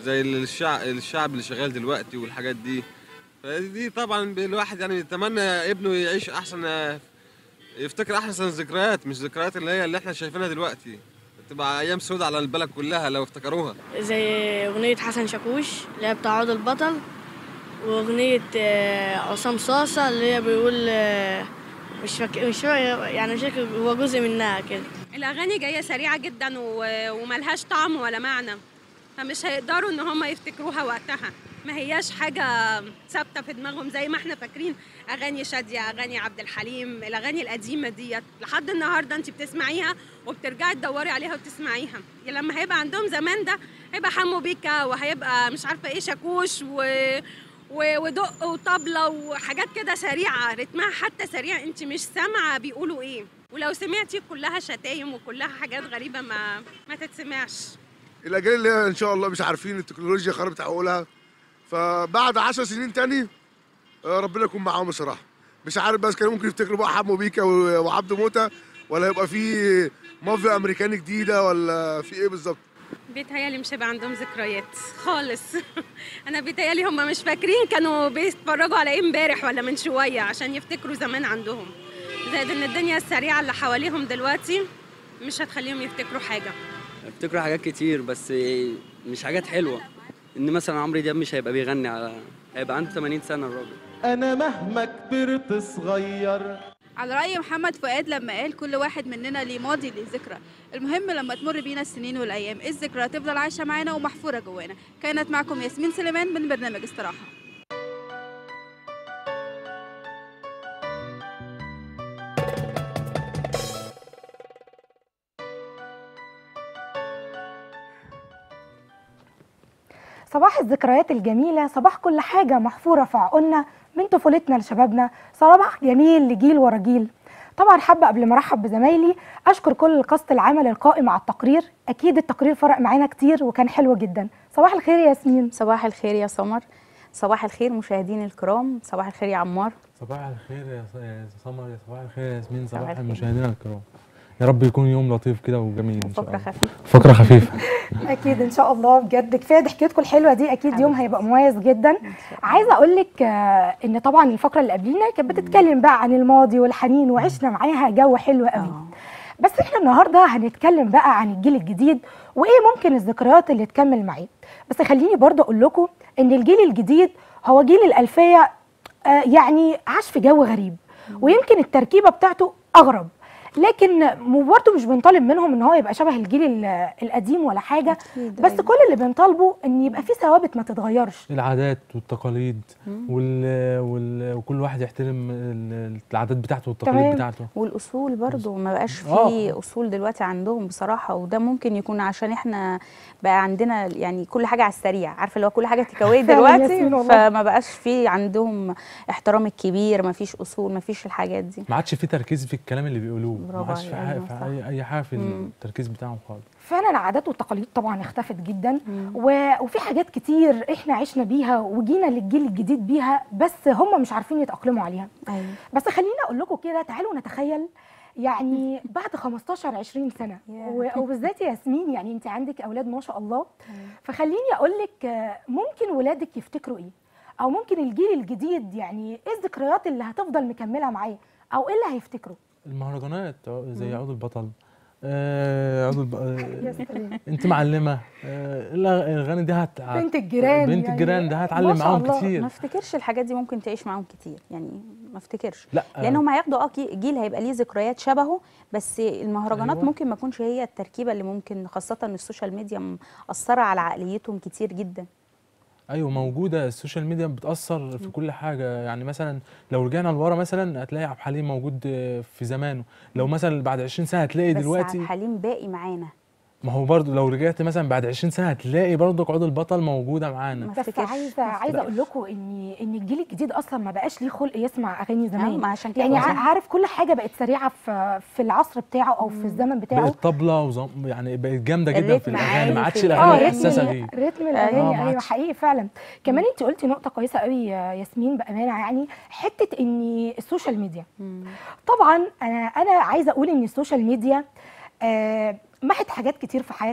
زي الشعب الشعب اللي شغال دلوقتي والحاجات دي فدي طبعا الواحد يعني يتمنى ابنه يعيش احسن يفتكر احسن ذكريات مش ذكريات اللي هي اللي احنا شايفينها دلوقتي تبقى ايام سودة على البلد كلها لو افتكروها زي أغنية حسن شاكوش اللي هي بتاع عود البطل وأغنية آه، عصام صاصة اللي هي بيقول آه، مش فاكر مش فاكر يعني مش فاكر هو جزء منها كده الاغاني جايه سريعه جدا و- وملهاش طعم ولا معنى فمش هيقدروا ان هم يفتكروها وقتها ما هياش حاجه ثابته في دماغهم زي ما احنا فاكرين اغاني شاديه اغاني عبد الحليم الاغاني القديمه ديت لحد النهارده انت بتسمعيها وبترجعي تدوري عليها وتسمعيها يعني لما هيبقى عندهم زمان ده هيبقى حمو بيكا وهيبقى مش عارفه ايه شاكوش و و- ودق وطبلة وحاجات كده سريعة رتمها حتى سريع انت مش سامعة بيقولوا ايه ولو سمعتي كلها شتايم وكلها حاجات غريبة ما ما تتسمعش الاجيال اللي هي ان شاء الله مش عارفين التكنولوجيا خربت عقولها فبعد 10 سنين تاني آه، ربنا يكون معاهم بصراحه مش عارف بس كانوا ممكن يفتكروا بقى حمو بيكا و- وعبد موته ولا يبقى في مافيا امريكاني جديده ولا في ايه بالظبط بيتهيالي مش هيبقى عندهم ذكريات خالص انا بيتهيالي هم مش فاكرين كانوا بيتفرجوا على ايه امبارح ولا من شوية عشان يفتكروا زمان عندهم زائد ان الدنيا السريعة اللي حواليهم دلوقتي مش هتخليهم يفتكروا حاجة افتكروا حاجات كتير بس مش حاجات حلوه ان مثلا عمرو دياب مش هيبقى بيغني على هيبقى عنده 80 سنه الراجل انا مهما كبرت صغير على رأي محمد فؤاد لما قال كل واحد مننا ليه ماضي ليه ذكرى المهم لما تمر بينا السنين والأيام الذكرى تفضل عايشة معانا ومحفورة جوانا كانت معكم ياسمين سليمان من برنامج استراحة صباح الذكريات الجميلة صباح كل حاجة محفورة في عقولنا من طفولتنا لشبابنا صباح جميل لجيل ورا جيل طبعا حابة قبل ما ارحب بزمايلي اشكر كل القصد العمل القائم على التقرير اكيد التقرير فرق معانا كتير وكان حلو جدا صباح الخير يا ياسمين صباح الخير يا سمر صباح الخير مشاهدينا الكرام صباح الخير يا عمار صباح الخير يا س- يا سمر يا صباح الخير يا ياسمين صباح صباح الخير. المشاهدين الكرام يا رب يكون يوم لطيف كده وجميل ان شاء فقرة الله خفيفة فقرة خفيفة اكيد ان شاء الله بجد كفايه ضحكتكم الحلوه دي اكيد يوم هيبقى مميز جدا عايزه اقول لك آه، ان طبعا الفقره اللي قبلينا كانت بتتكلم بقى عن الماضي والحنين وعشنا معاها جو حلو قوي بس احنا النهارده هنتكلم بقى عن الجيل الجديد وايه ممكن الذكريات اللي تكمل معاه بس خليني برضه اقول لكم ان الجيل الجديد هو جيل الالفيه آه، يعني عاش في جو غريب ويمكن التركيبه بتاعته اغرب لكن برضه مش بنطالب منهم ان هو يبقى شبه الجيل ال- القديم ولا حاجه بس أيوة. كل اللي بنطالبه ان يبقى في ثوابت ما تتغيرش العادات والتقاليد مم. وال... وال... وكل واحد يحترم ال- العادات بتاعته والتقاليد تمام بتاعته والاصول برضو ما بقاش في آه. اصول دلوقتي عندهم بصراحه وده ممكن يكون عشان احنا بقى عندنا يعني كل حاجه على السريع عارفه اللي هو كل حاجه تكاوي فعلا دلوقتي ياسمين والله. فما بقاش في عندهم احترام الكبير ما فيش اصول ما فيش الحاجات دي ما عادش في تركيز في الكلام اللي بيقولوه ما برافو عادش في, عليك، حاجة أيوة في صح. أي, اي حاجه في مم. التركيز بتاعهم خالص فعلا العادات والتقاليد طبعا اختفت جدا و... وفي حاجات كتير احنا عشنا بيها وجينا للجيل الجديد بيها بس هم مش عارفين يتاقلموا عليها أيوة. بس خليني اقول لكم كده تعالوا نتخيل يعني بعد 15 20 سنه و- وبالذات يا ياسمين يعني انت عندك اولاد ما شاء الله فخليني اقول لك آه، ممكن ولادك يفتكروا ايه او ممكن الجيل الجديد يعني ايه الذكريات اللي هتفضل مكمله معاه او ايه اللي هيفتكروا المهرجانات ع- زي مم. عود البطل آه عود الب... يا آه سلام. انت معلمه آه الأغ- الاغاني دي هت... هت- بنت الجيران بنت يعني الجيران ده ما هتعلم شاء معاهم الله. كتير ما افتكرش الحاجات دي ممكن تعيش معاهم كتير يعني ما افتكرش لا لان هم هياخدوا اه كي- جيل هيبقى ليه ذكريات شبهه بس المهرجانات أيوة. ممكن ما تكونش هي التركيبه اللي ممكن خاصه ان السوشيال ميديا مأثره على عقليتهم كتير جدا ايوه موجوده السوشيال ميديا بتاثر في كل حاجه يعني مثلا لو رجعنا لورا مثلا هتلاقي عبد الحليم موجود آه، في زمانه لو مثلا بعد 20 سنه هتلاقي بس عبد دلوقتي الحليم باقي معانا ما هو برضه لو رجعت مثلا بعد 20 سنه هتلاقي برضه عود البطل موجوده معانا بس عايزه عايزه اقول لكم ان ان الجيل الجديد اصلا ما بقاش ليه خلق يسمع اغاني زمان ما عشان كده يعني بقول. ع- عارف كل حاجه بقت سريعه في في العصر بتاعه او في الزمن بتاعه بقت طبله وزم... يعني بقت جامده جدا في الريتم الاغاني عالي ما في عادش ال- الاغاني آه، الحساسه رتم- دي رتم آه، الاغاني ما ايوه عادش. حقيقي فعلا كمان انت قلتي نقطه كويسه قوي يا ياسمين بامانه يعني حته ان السوشيال ميديا طبعا انا انا عايزه اقول ان السوشيال ميديا آه، محت حاجات كتير في حياتنا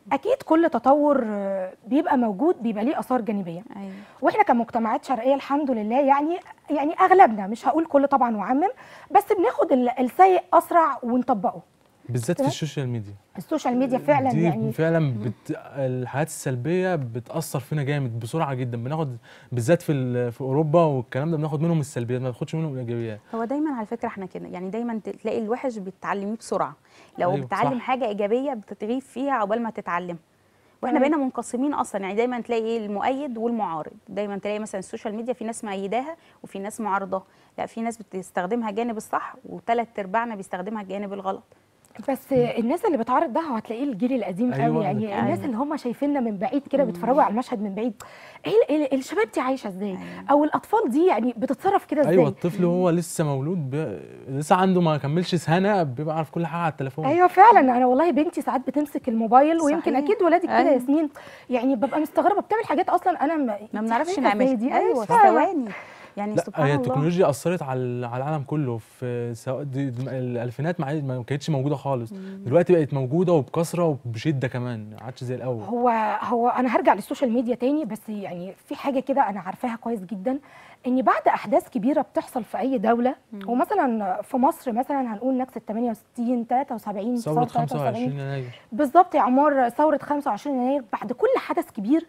اكيد كل تطور آه، بيبقى موجود بيبقى ليه اثار جانبيه ايوه واحنا كمجتمعات شرقيه الحمد لله يعني يعني اغلبنا مش هقول كل طبعا وعمم بس بناخد ال- السيء اسرع ونطبقه بالذات في تمام؟ السوشيال ميديا السوشيال ميديا فعلا دي يعني فعلا بت... الحاجات السلبيه بتاثر فينا جامد بسرعه جدا بناخد بالذات في ال... في اوروبا والكلام ده بناخد منهم السلبيات ما بناخدش منهم الايجابيات هو دايما على فكره احنا كده يعني دايما تلاقي الوحش بتتعلميه بسرعه لو أيوة، بتتعلم صح. حاجه ايجابيه بتتغيب فيها عقبال ما تتعلم واحنا تمام. بقينا منقسمين اصلا يعني دايما تلاقي ايه المؤيد والمعارض دايما تلاقي مثلا السوشيال ميديا في ناس مؤيداها وفي ناس معارضه لا في ناس بتستخدمها جانب الصح وثلاث ارباعنا بيستخدمها الجانب الغلط بس الناس اللي بتعرض ده هتلاقيه الجيل القديم أيوة، قوي يعني أيوة. الناس اللي هم شايفيننا من بعيد كده بيتفرجوا على المشهد من بعيد ايه ال- ال- الشباب دي عايشه ازاي او الاطفال دي يعني بتتصرف كده ازاي ايوه الطفل وهو لسه مولود ب... لسه عنده ما كملش سنه بيبقى عارف كل حاجه على التليفون ايوه فعلا انا والله بنتي ساعات بتمسك الموبايل ويمكن صحيح. اكيد ولادك كده أيوة. ياسمين يعني ببقى مستغربه بتعمل حاجات اصلا انا ما ما بنعرفش بتعملها إزاي نعملها دي ايوه مش فاهمة. ثواني يعني لا سبحان هي الله التكنولوجيا اثرت على على العالم كله في سواء دي دي- الالفينات ما ما كانتش موجوده خالص دلوقتي بقت موجوده وبكثره وبشده كمان ما عادش زي الاول هو هو انا هرجع للسوشيال ميديا تاني بس يعني في حاجه كده انا عارفاها كويس جدا ان بعد احداث كبيره بتحصل في اي دوله ومثلا في مصر مثلا هنقول نكسه 68 73 ثوره 25 73 يناير بالظبط يا عمار ثوره 25 يناير بعد كل حدث كبير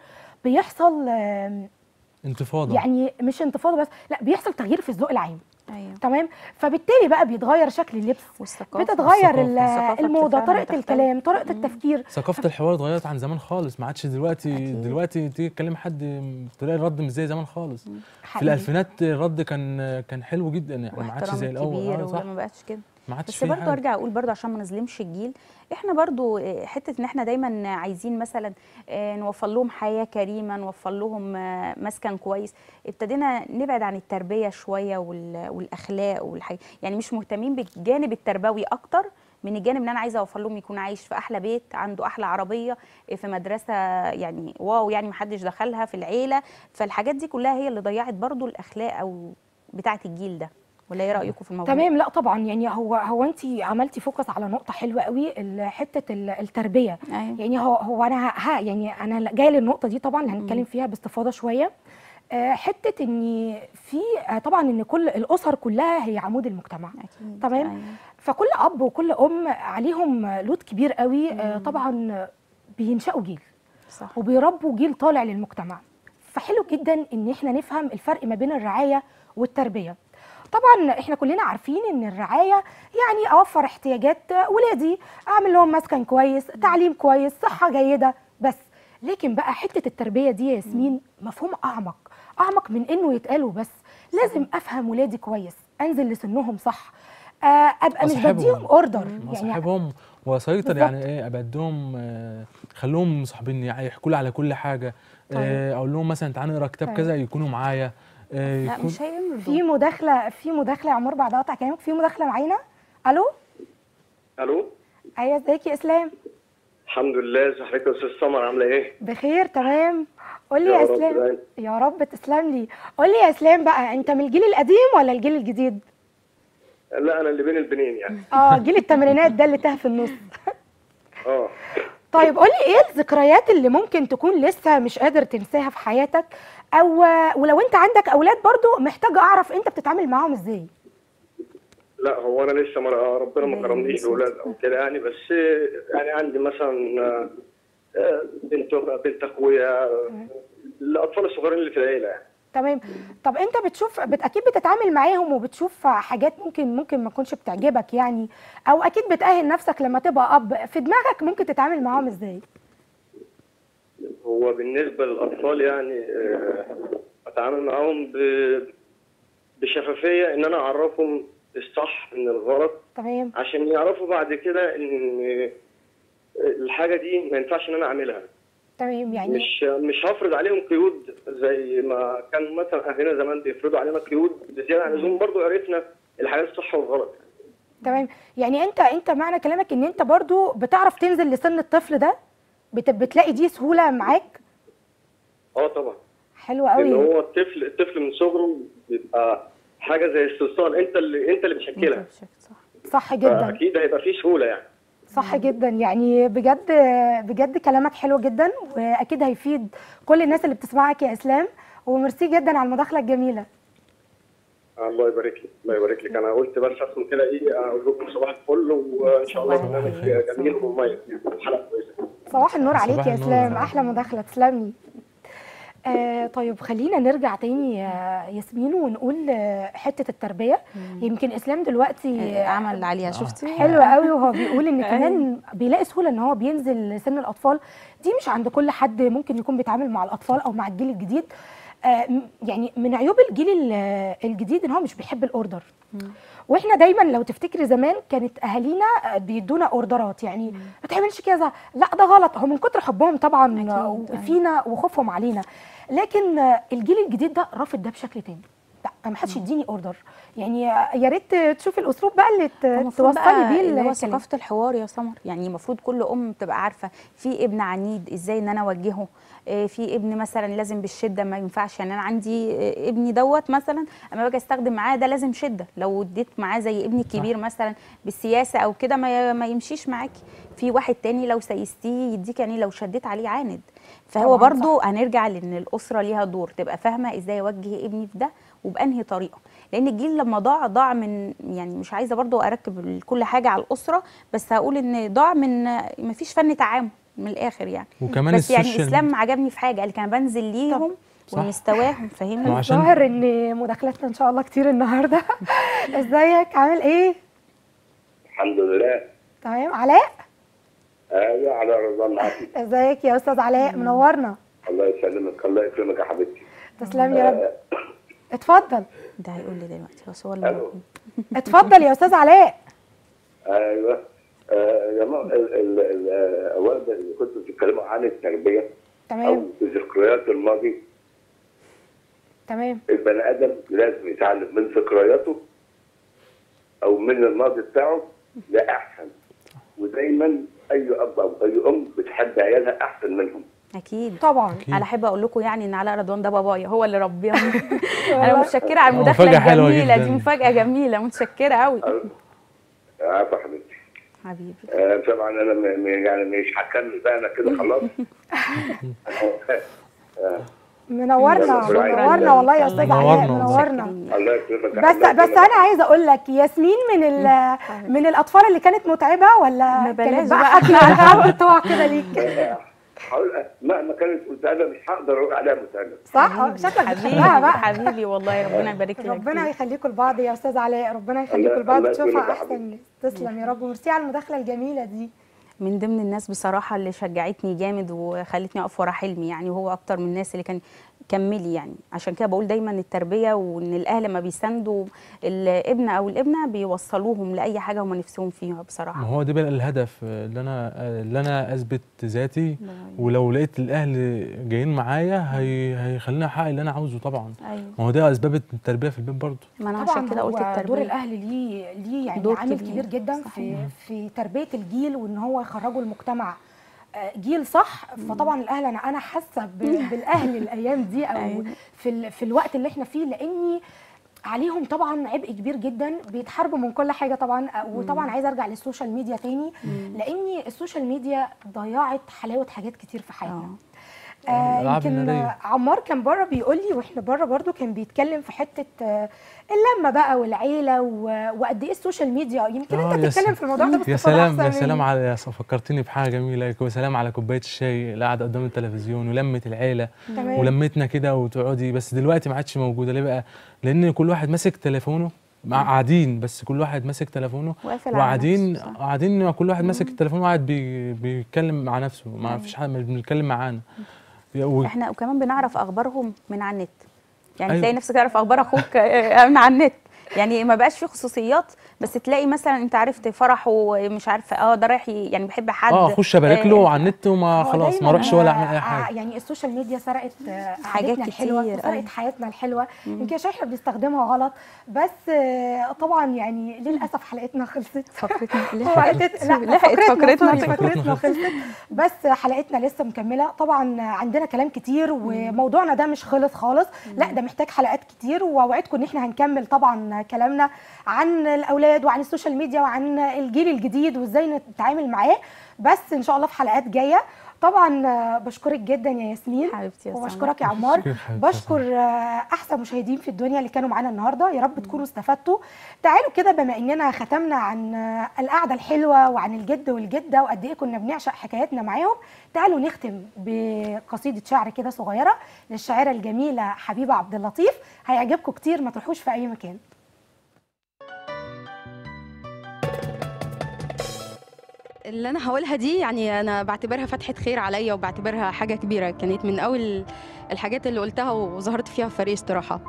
بيحصل آم، انتفاضه يعني مش انتفاضه بس لا بيحصل تغيير في الذوق العام ايوه تمام فبالتالي بقى بيتغير شكل اللبس والثقافة. بتتغير ال- والثقافة الموضه فعلا طريقه بتختلف. الكلام طريقه التفكير ثقافه الحوار اتغيرت عن زمان خالص ما عادش دلوقتي أكيد. دلوقتي تيجي تكلم حد تلاقي الرد مش زي زمان خالص في حقيقي. الالفينات الرد كان كان حلو جدا يعني ما عادش واحترام زي الاول الكبير آه، ولا صح ما بقاش كده ما عادش بس فيه برضه حاجة. ارجع اقول برضه عشان ما نظلمش الجيل احنا برضه آه، حته ان احنا دايما عايزين مثلا آه، نوفر لهم حياه كريمه نوفر لهم آه، مسكن كويس ابتدينا نبعد عن التربيه شويه وال- والاخلاق والحاجة يعني مش مهتمين بالجانب التربوي اكتر من الجانب ان انا عايزه اوفر لهم يكون عايش في احلى بيت عنده احلى عربيه آه، في مدرسه يعني واو يعني محدش دخلها في العيله فالحاجات دي كلها هي اللي ضيعت برضه الاخلاق او بتاعه الجيل ده ولا ايه رايكم في الموضوع تمام لا طبعا يعني هو هو انت عملتي فوكس على نقطه حلوه قوي ال- حته ال- التربيه أيوة. يعني هو هو انا ها يعني انا جايه للنقطه دي طبعا اللي هنتكلم فيها باستفاضه شويه آه، حته ان في آه، طبعا ان كل الاسر كلها هي عمود المجتمع أكيد. تمام أيوة. فكل اب وكل ام عليهم لود كبير قوي آه، طبعا بينشأوا جيل صح. وبيربوا جيل طالع للمجتمع فحلو جدا ان احنا نفهم الفرق ما بين الرعايه والتربيه طبعا احنا كلنا عارفين ان الرعايه يعني اوفر احتياجات ولادي اعمل لهم مسكن كويس تعليم كويس صحه جيده بس لكن بقى حته التربيه دي يا ياسمين مفهوم اعمق اعمق من انه يتقالوا بس لازم افهم ولادي كويس انزل لسنهم صح آه ابقى مش أصاحبهم. بديهم اوردر يعني اصاحبهم واسيطر بالظبط. يعني ايه ابقى اديهم آه، خليهم صاحبيني يعني يحكوا لي على كل حاجه آه، اقول لهم مثلا تعالى نقرا كتاب طيب. كذا يكونوا معايا آه، لا يكون- مش هيرضوا في مداخله في مداخله يا عمر بعد اقطع كلامك في مداخله معانا الو الو ايوه ازيك يا اسلام الحمد لله ازي حضرتك يا استاذ سمر عامله ايه؟ بخير تمام قول لي يا يا رب اسلام دايما. يا رب تسلم لي قول لي يا اسلام بقى انت من الجيل القديم ولا الجيل الجديد لا انا اللي بين البنين يعني اه جيل الثمانينات ده اللي تاه في النص اه طيب قول لي ايه الذكريات اللي ممكن تكون لسه مش قادر تنساها في حياتك او ولو انت عندك اولاد برضو محتاجه اعرف انت بتتعامل معاهم ازاي لا هو انا لسه مر... ربنا ما كرمنيش باولاد او كده يعني بس يعني عندي مثلا آه، آه، بنت بنت اخويا آه، الاطفال الصغيرين اللي في العيله يعني تمام طب انت بتشوف بت... اكيد بتتعامل معاهم وبتشوف حاجات ممكن ممكن ما تكونش بتعجبك يعني او اكيد بتأهل نفسك لما تبقى اب في دماغك ممكن تتعامل معاهم ازاي هو بالنسبه للاطفال يعني آه، اتعامل معاهم ب... بشفافيه ان انا اعرفهم الصح من الغلط تمام عشان يعرفوا بعد كده ان الحاجه دي ما ينفعش ان انا اعملها تمام يعني مش مش هفرض عليهم قيود زي ما كان مثلا اهلنا زمان بيفرضوا علينا قيود بزياده عن اللزوم برضو عرفنا الحاجات الصح والغلط تمام يعني انت انت معنى كلامك ان انت برضو بتعرف تنزل لسن الطفل ده بت... بتلاقي دي سهوله معاك اه طبعا حلو لان قوي هو الطفل الطفل من صغره بيبقى حاجه زي الصلصال انت اللي انت اللي بتشكلها صح جدا فاكيد هيبقى فيه سهوله يعني صح جدا يعني بجد بجد كلامك حلو جدا واكيد هيفيد كل الناس اللي بتسمعك يا اسلام وميرسي جدا على المداخله الجميله الله يبارك لك الله يبارك لك انا قلت بس اسمه كده ايه اقول لكم صباح الفل وان شاء الله برنامج جميل ومميز حلقه كويسه صباح النور عليك صباح يا النور. اسلام احلى مداخله تسلمي آه طيب خلينا نرجع تاني يا ياسمين ونقول آه، حته التربيه يمكن اسلام دلوقتي آه، عمل اللي عليها شفتي حلو قوي وهو بيقول ان كمان بيلاقي سهوله ان هو بينزل سن الاطفال دي مش عند كل حد ممكن يكون بيتعامل مع الاطفال او مع الجيل الجديد آه، م- يعني من عيوب الجيل ال- الجديد ان هو مش بيحب الاوردر واحنا دايما لو تفتكري زمان كانت اهالينا آه، بيدونا اوردرات يعني ما تعملش كذا لا ده غلط هو من كتر حبهم طبعا آه، فينا وخوفهم علينا لكن آه، الجيل الجديد ده رافض ده بشكل تاني لا ما حدش يديني اوردر يعني آه، يا ريت تشوفي الاسلوب بقى اللي ت- المفروض توصلي بقى بيه اللي هو الكلام. ثقافه الحوار يا سمر يعني المفروض كل ام تبقى عارفه في ابن عنيد ازاي ان انا اوجهه إيه، في ابن مثلا لازم بالشده ما ينفعش يعني انا عندي إيه، ابني دوت مثلا اما باجي استخدم معاه ده لازم شده لو اديت معاه زي ابني الكبير مثلا بالسياسه او كده ما, ما يمشيش معاكي في واحد تاني لو سيستيه يديك يعني لو شديت عليه عاند فهو طبعاً برضو هنرجع لان الاسره ليها دور تبقى فاهمه ازاي اوجه ابني في ده وبانهي طريقه لان الجيل لما ضاع ضاع من يعني مش عايزه برضو اركب كل حاجه على الاسره بس هقول ان ضاع من ما فيش فن تعامل من الاخر يعني وكمان بس يعني السوشيال اسلام عجبني في حاجه قال كان بنزل ليهم صح. ومستواهم ما فاهمني عشان- ظاهر ان مداخلاتنا ان شاء الله كتير النهارده ازيك عامل ايه الحمد لله تمام علاء ايوه على رضا العافية ازيك يا استاذ علاء منورنا الله يسلمك الله يكرمك يا حبيبتي تسلم يا رب اتفضل ده هيقول لي دلوقتي بس هو اللي الو اتفضل يا استاذ علاء ايوه آه، يا جماعه ال- ال- ال- آه، اولا اللي كنتوا بتتكلموا عن التربيه او تمام ذكريات الماضي تمام البني ادم لازم يتعلم من ذكرياته او من الماضي بتاعه ده احسن ودايما اي اب او اي ام بتحب عيالها احسن منهم اكيد طبعا انا احب اقول لكم يعني ان علاء رضوان ده بابايا هو اللي ربياني انا متشكره على هو المداخله مفاجأة حلوة الجميله دي جداً. مفاجاه جميله متشكره قوي عارفه يا حبيبتي حبيبي آه، طبعا انا م- م- يعني مش هكمل بقى انا كده خلاص آه، منورنا شكراً. منورنا والله يا استاذ علاء منورنا منورنا الله يكرمك بس الله بس يكرمك. انا عايزه اقول لك ياسمين من ال- من الاطفال اللي كانت متعبه ولا بلاش كانت بقى بقى. حاجه على بتوع كده ليك هقول مهما كانت متعبه مش هقدر اقول عليها متعبه صح شكلك حبيبي بتحبها بقى حبيبي والله ربنا يبارك لك ربنا فيك. يخليكم لبعض يا استاذ علاء ربنا الله- يخليكم لبعض الله يكرمك تشوفها يا احسن حبيبي. ناس تسلم يا رب وميرسي على المداخله الجميله دي من ضمن الناس بصراحه اللي شجعتني جامد وخلتني اقف ورا حلمي يعني وهو اكتر من الناس اللي كان كملي يعني عشان كده بقول دايما التربيه وان الاهل لما بيساندوا الابن او الابنه بيوصلوهم لاي حاجه هم نفسهم فيها ما بصراحه هو ده بقى الهدف اللي انا اللي انا اثبت ذاتي ولو لقيت الاهل جايين معايا هي هيخليني احقق اللي انا عاوزه طبعا ايوه ما هو ده اسباب التربيه في البيت برضه ما انا طبعا عشان كده قلت هو التربيه دور الاهل ليه ليه يعني دور عامل كبير. كبير جدا في صحيح. في تربيه الجيل وان هو يخرجوا المجتمع آه، جيل صح فطبعا الاهل انا انا حاسه ب- بالاهل الايام دي او أيوة. في ال- في الوقت اللي احنا فيه لاني عليهم طبعا عبء كبير جدا بيتحاربوا من كل حاجه طبعا آه، وطبعا عايزه ارجع للسوشيال ميديا تاني لاني السوشيال ميديا ضيعت حلاوه حاجات كتير في حياتنا آه الألعاب يمكن النارية. عمار كان بره بيقول لي واحنا بره برضو كان بيتكلم في حته آه، اللمه بقى والعيله و- وقد ايه السوشيال ميديا يمكن آه، انت يا بتتكلم سلام. في الموضوع ده يا باستفاضه سلام احسن يا سلام مني. على يا س- فكرتني بحاجه جميله يا سلام على كوبايه الشاي اللي قاعده قدام التلفزيون ولمه العيله تمام. ولمتنا كده وتقعدي بس دلوقتي ما عادش موجوده ليه بقى؟ لان كل واحد ماسك تليفونه مع قاعدين بس كل واحد ماسك تليفونه وقافل على وقاعدين نفسه، صح. قاعدين كل واحد ماسك التليفون وقاعد بي بيتكلم مع نفسه ما فيش حد مش بنتكلم معانا و- احنا وكمان بنعرف اخبارهم من على النت يعني أيوة. تلاقي نفسك تعرف اخبار اخوك آه، من على النت يعني ما بقاش في خصوصيات بس تلاقي مثلا انت عرفت فرحه ومش عارفه اه ده رايح ي- يعني بيحب حد اه اخش ابارك له على النت وما هو خلاص ما دايماً، اروحش ولا آه، اعمل اي آه، حاجه يعني السوشيال ميديا سرقت آه، حاجات عادتنا الحلوه كتير، وسرقت أيوة. حياتنا الحلوه يمكن عشان احنا بنستخدمها غلط بس آه، طبعا يعني للاسف حلقتنا خلصت فقرتنا وقتت- لا لحقت فقرتنا سوري، فقرتنا خلصت بس حلقتنا لسه مكمله طبعا عندنا كلام كتير وموضوعنا ده مش خلص خالص لا ده محتاج حلقات كتير واوعدكم ان احنا هنكمل طبعا عن كلامنا عن الاولاد وعن السوشيال ميديا وعن الجيل الجديد وازاي نتعامل معاه بس ان شاء الله في حلقات جايه طبعا آه، بشكرك جدا يا ياسمين حبيبتي يا سما. وبشكرك يا عمار شكرا حبيبتي يا بشكر آه، احسن مشاهدين في الدنيا اللي كانوا معانا النهارده يا رب تكونوا استفدتوا تعالوا كده بما اننا ختمنا عن آه، القعده الحلوه وعن الجد والجده وقد ايه كنا بنعشق حكاياتنا معاهم تعالوا نختم بقصيده شعر كده صغيره للشاعره الجميله حبيبه عبد اللطيف هيعجبكم كتير ما تروحوش في اي مكان اللي انا هقولها دي يعني انا بعتبرها فتحه خير عليا وبعتبرها حاجه كبيره كانت من اول الحاجات اللي قلتها وظهرت فيها في فريق استراحه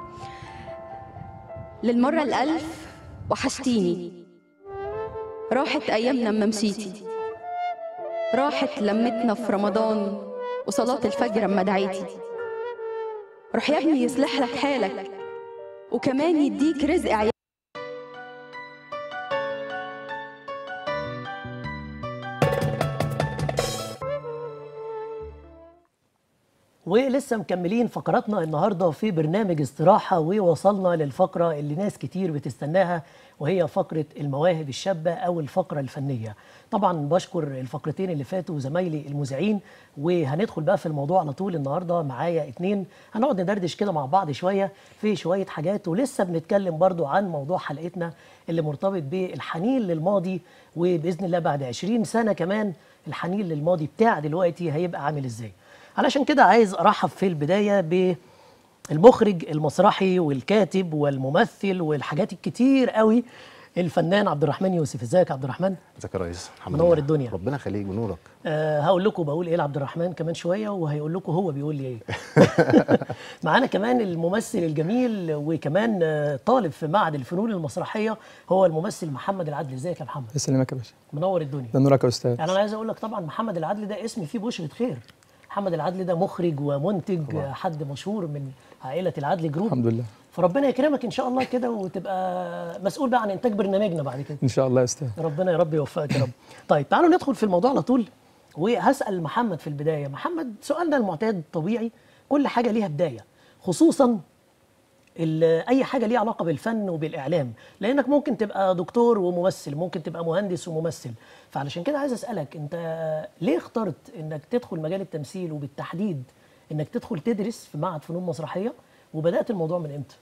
للمره الالف وحشتيني راحت ايامنا اما مشيتي راحت لمتنا في رمضان وصلاه الفجر اما دعيتي روح يا ابني يصلح لك حالك وكمان يديك رزق عيالك ولسه مكملين فقراتنا النهارده في برنامج استراحه ووصلنا للفقره اللي ناس كتير بتستناها وهي فقره المواهب الشابه او الفقره الفنيه. طبعا بشكر الفقرتين اللي فاتوا زمايلي المذيعين وهندخل بقى في الموضوع على طول النهارده معايا اتنين هنقعد ندردش كده مع بعض شويه في شويه حاجات ولسه بنتكلم برضو عن موضوع حلقتنا اللي مرتبط بالحنين للماضي وباذن الله بعد 20 سنه كمان الحنين للماضي بتاع دلوقتي هيبقى عامل ازاي. علشان كده عايز ارحب في البدايه بالمخرج المسرحي والكاتب والممثل والحاجات الكتير قوي الفنان عبد الرحمن يوسف ازيك يا عبد الرحمن ازيك يا ريس الحمد منور لله. الدنيا. ربنا يخليك ونورك أه هقول لكم بقول ايه لعبد الرحمن كمان شويه وهيقول لكم هو بيقول لي ايه معانا كمان الممثل الجميل وكمان آه، طالب في معهد الفنون المسرحيه هو الممثل محمد العدل ازيك يا محمد يسلمك يا باشا منور الدنيا ده نورك يا استاذ يعني انا عايز اقول لك طبعا محمد العدل ده اسم فيه بشرة خير محمد العدل ده مخرج ومنتج طبعا. حد مشهور من عائلة العدل جروب الحمد لله فربنا يكرمك ان شاء الله كده وتبقى مسؤول بقى عن انتاج برنامجنا بعد كده ان شاء الله يا استاذ ربنا يا رب يوفقك يا رب طيب تعالوا ندخل في الموضوع على طول وهسأل محمد في البداية محمد سؤالنا المعتاد طبيعي كل حاجة ليها بداية خصوصا ال- اي حاجه ليها علاقه بالفن وبالاعلام لانك ممكن تبقى دكتور وممثل ممكن تبقى مهندس وممثل فعلشان كده عايز اسالك انت ليه اخترت انك تدخل مجال التمثيل وبالتحديد انك تدخل تدرس في معهد فنون مسرحيه وبدات الموضوع من امتى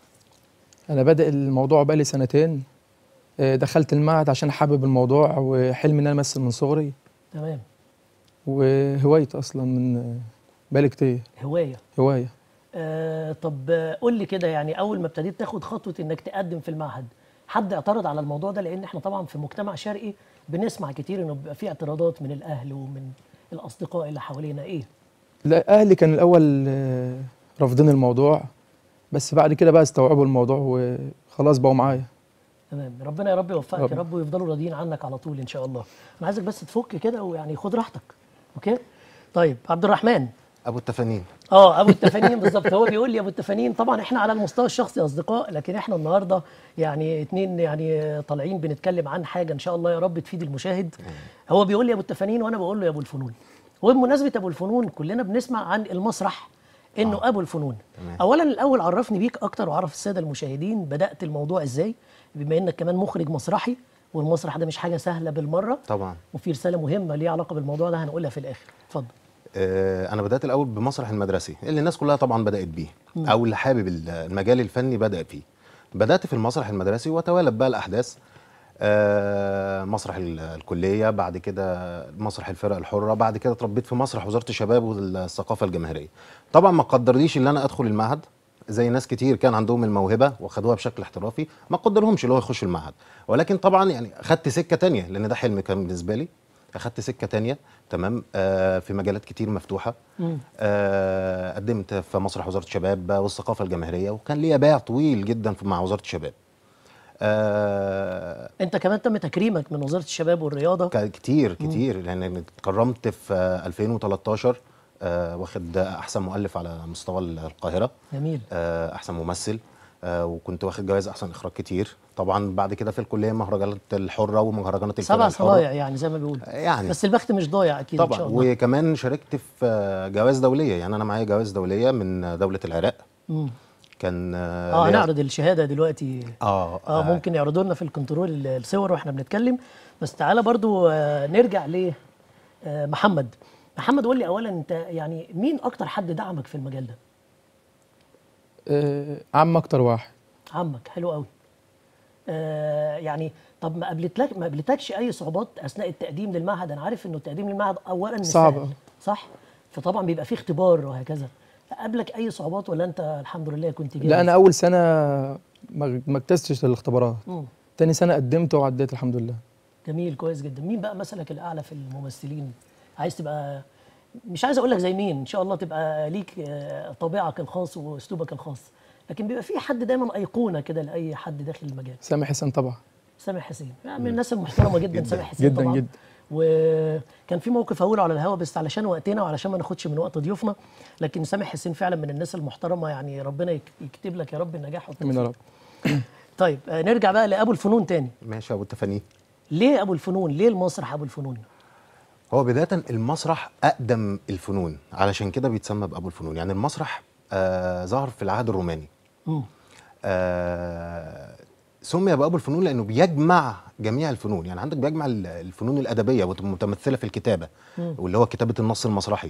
انا بادئ الموضوع بقالي سنتين آه، دخلت المعهد عشان حابب الموضوع وحلمي ان انا امثل من صغري تمام وهوايتي اصلا من آه، بقالي كتير هوايه هوايه آه طب آه، قول لي كده يعني اول ما ابتديت تاخد خطوه انك تقدم في المعهد حد اعترض على الموضوع ده لان احنا طبعا في مجتمع شرقي بنسمع كتير انه بيبقى في اعتراضات من الاهل ومن الاصدقاء اللي حوالينا ايه لا اهلي كان الاول آه، رافضين الموضوع بس بعد كده بقى استوعبوا الموضوع وخلاص بقوا معايا تمام ربنا يا رب يوفقك يا رب. رب ويفضلوا راضيين عنك على طول ان شاء الله انا عايزك بس تفك كده ويعني خد راحتك اوكي طيب عبد الرحمن ابو التفانين اه ابو التفانين بالظبط هو بيقول لي ابو التفانين طبعا احنا على المستوى الشخصي اصدقاء لكن احنا النهارده يعني اتنين يعني طالعين بنتكلم عن حاجه ان شاء الله يا رب تفيد المشاهد هو بيقول لي ابو التفانين وانا بقول له يا ابو الفنون وبمناسبه ابو الفنون كلنا بنسمع عن المسرح انه ابو الفنون تمام. اولا الاول عرفني بيك اكتر وعرف الساده المشاهدين بدات الموضوع ازاي بما انك كمان مخرج مسرحي والمسرح ده مش حاجه سهله بالمره طبعا وفي رساله مهمه ليها علاقه بالموضوع ده هنقولها في الاخر اتفضل آه، انا بدات الاول بمسرح المدرسي اللي الناس كلها طبعا بدات بيه مم. او اللي حابب المجال الفني بدا فيه بدات في المسرح المدرسي وتوالت بقى الاحداث آه، مسرح ال- الكليه بعد كده مسرح الفرق الحره بعد كده اتربيت في مسرح وزاره الشباب والثقافه الجماهيريه طبعا ما قدرليش ان انا ادخل المعهد زي ناس كتير كان عندهم الموهبه واخدوها بشكل احترافي ما قدرهمش اللي هو يخشوا المعهد ولكن طبعا يعني خدت سكه تانية لان ده حلم كان بالنسبه لي اخدت سكه تانية تمام آه في مجالات كتير مفتوحه مم. آه قدمت في مسرح وزاره الشباب والثقافه الجماهيريه وكان ليا باع طويل جدا في- مع وزاره الشباب آه انت كمان تم تكريمك من وزاره الشباب والرياضه ك- كتير كتير لان اتكرمت في آه، 2013 آه واخد احسن مؤلف على مستوى القاهره جميل آه احسن ممثل آه وكنت واخد جوائز احسن اخراج كتير طبعا بعد كده في الكليه مهرجانات الحره ومهرجانات الفرق سبع الحرة. صنايع يعني زي ما بيقولوا يعني بس البخت مش ضايع اكيد ان طبعا شاء الله وكمان شاركت في آه، جوائز دوليه يعني انا معايا جوائز دوليه من دوله العراق مم. كان اه ليا- هنعرض الشهاده دلوقتي اه اه ممكن يعرضوا لنا في الكنترول ال- الصور واحنا بنتكلم بس تعالى برضو آه نرجع ل آه محمد محمد قول لي اولا انت يعني مين اكتر حد دعمك في المجال ده آه، عم اكتر واحد عمك حلو قوي آه يعني طب ما قابلتلك ما قابلتكش اي صعوبات اثناء التقديم للمعهد انا عارف انه التقديم للمعهد اولا مش صعب سهل، أوي. صح فطبعا بيبقى فيه اختبار وهكذا قابلك اي صعوبات ولا انت الحمد لله كنت جاهز لا انا اول سنه ما ما اجتزتش الاختبارات مم. تاني سنه قدمت وعديت الحمد لله جميل كويس جدا مين بقى مثلك الاعلى في الممثلين عايز تبقى مش عايز اقول لك زي مين ان شاء الله تبقى ليك آه، طابعك الخاص واسلوبك الخاص لكن بيبقى في حد دايما ايقونه كده لاي حد داخل المجال سامح حسين طبعا سامح حسين يعني من الناس المحترمه جدا, جداً، سامح حسين جداً، طبعا جداً. وكان في موقف هقوله على الهوا بس علشان وقتنا وعلشان ما ناخدش من وقت ضيوفنا لكن سامح حسين فعلا من الناس المحترمه يعني ربنا يك- يكتب لك يا رب النجاح امين يا والتوفيق. رب طيب آه، نرجع بقى لابو الفنون تاني ماشي يا ابو التفانين ليه ابو الفنون ليه المسرح ابو الفنون هو بداية المسرح أقدم الفنون علشان كده بيتسمى بأبو الفنون يعني المسرح آه ظهر في العهد الروماني مم. آه سمي بأبو الفنون لأنه بيجمع جميع الفنون يعني عندك بيجمع ال- الفنون الأدبية متمثلة في الكتابة مم. واللي هو كتابة النص المسرحي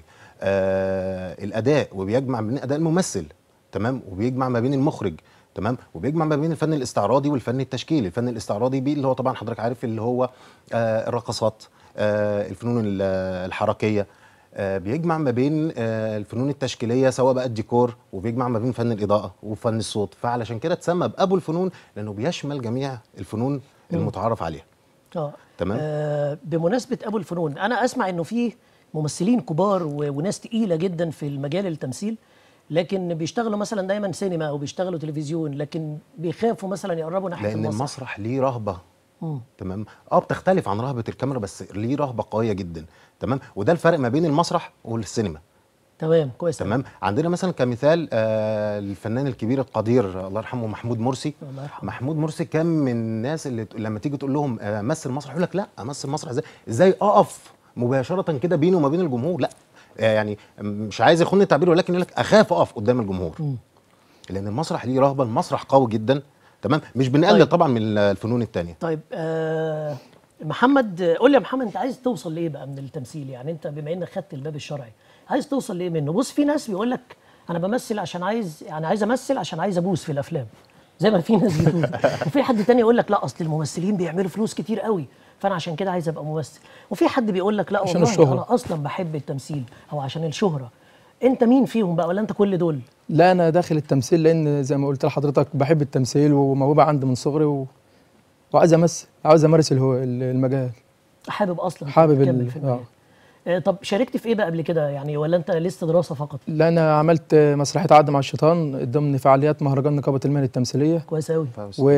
آه الأداء وبيجمع بين أداء الممثل تمام وبيجمع ما بين المخرج تمام وبيجمع ما بين الفن الاستعراضي والفن التشكيلي الفن الاستعراضي بيه اللي هو طبعا حضرتك عارف اللي هو آه الرقصات آه الفنون ال- الحركية آه، بيجمع ما بين آه، الفنون التشكيليه سواء بقى الديكور وبيجمع ما بين فن الاضاءه وفن الصوت فعلشان كده اتسمى بابو الفنون لانه بيشمل جميع الفنون المتعارف عليها اه تمام آه بمناسبه ابو الفنون انا اسمع انه في ممثلين كبار و- وناس تقيله جدا في المجال التمثيل لكن بيشتغلوا مثلا دايما سينما او بيشتغلوا تلفزيون لكن بيخافوا مثلا يقربوا ناحيه لان المسرح المسرح ليه رهبه مم. تمام اه بتختلف عن رهبه الكاميرا بس ليه رهبه قويه جدا تمام وده الفرق ما بين المسرح والسينما تمام كويس تمام عندنا مثلا كمثال آه الفنان الكبير القدير الله يرحمه محمود مرسي الله يرحمه محمود مرسي كان من الناس اللي ت- لما تيجي تقول لهم آه مثل مسرح يقول لك لا امثل مسرح ازاي ازاي اقف مباشره كده بيني وما بين الجمهور لا آه يعني مش عايز يخون التعبير ولكن يقول لك اخاف اقف قدام الجمهور مم. لان المسرح ليه رهبه المسرح قوي جدا تمام مش بنقلل طيب. طبعا من الفنون التانية طيب آه محمد آه، قول لي يا محمد انت عايز توصل لايه بقى من التمثيل يعني انت بما انك خدت الباب الشرعي عايز توصل لايه منه بص في ناس بيقول لك انا بمثل عشان عايز يعني عايز امثل عشان عايز ابوس في الافلام زي ما في ناس بتقول وفي حد تاني يقول لك لا اصل الممثلين بيعملوا فلوس كتير قوي فانا عشان كده عايز ابقى ممثل وفي حد بيقول لك لا عشان والله الشهرة. انا اصلا بحب التمثيل او عشان الشهره انت مين فيهم بقى ولا انت كل دول لا انا داخل التمثيل لان زي ما قلت لحضرتك بحب التمثيل وموهبه عندي من صغري و... وعايز امثل عاوز امارس الهو... المجال حابب اصلا حابب تكمل ال... في آه. المجال آه، طب شاركت في ايه بقى قبل كده يعني ولا انت لسه دراسه فقط لا انا عملت مسرحيه عد مع الشيطان ضمن فعاليات مهرجان نقابه المهن التمثيليه كويس قوي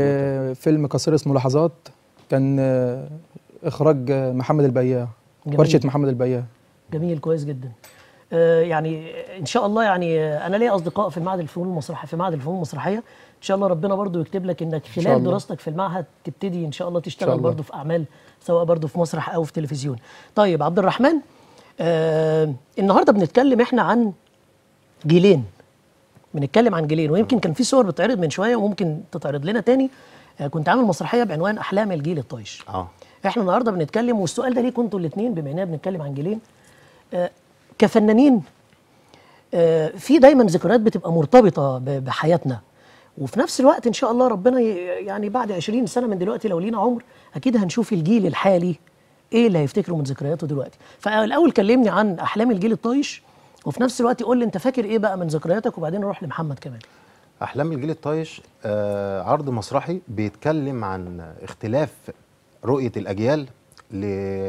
وفيلم قصير اسمه لحظات كان آه، اخراج آه، محمد البياع جميل. ورشه محمد البياع جميل كويس جدا آه، يعني ان شاء الله يعني آه، انا ليا اصدقاء في معهد الفنون المسرحيه في معهد الفنون المسرحيه ان شاء الله ربنا برضو يكتب لك انك شاء خلال الله. دراستك في المعهد تبتدي ان شاء الله تشتغل الله. برضو في اعمال سواء برضو في مسرح او في تلفزيون طيب عبد الرحمن آه النهارده بنتكلم احنا عن جيلين بنتكلم عن جيلين ويمكن كان في صور بتعرض من شويه وممكن تتعرض لنا تاني آه كنت عامل مسرحيه بعنوان احلام الجيل الطايش اه احنا النهارده بنتكلم والسؤال ده ليكم انتوا الاثنين بما اننا بنتكلم عن جيلين آه كفنانين آه في دايما ذكريات بتبقى مرتبطه ب- بحياتنا وفي نفس الوقت ان شاء الله ربنا ي- يعني بعد 20 سنه من دلوقتي لو لينا عمر اكيد هنشوف الجيل الحالي ايه اللي هيفتكره من ذكرياته دلوقتي فالاول كلمني عن احلام الجيل الطايش وفي نفس الوقت قول لي انت فاكر ايه بقى من ذكرياتك وبعدين نروح لمحمد كمان احلام الجيل الطايش آه عرض مسرحي بيتكلم عن اختلاف رؤيه الاجيال ل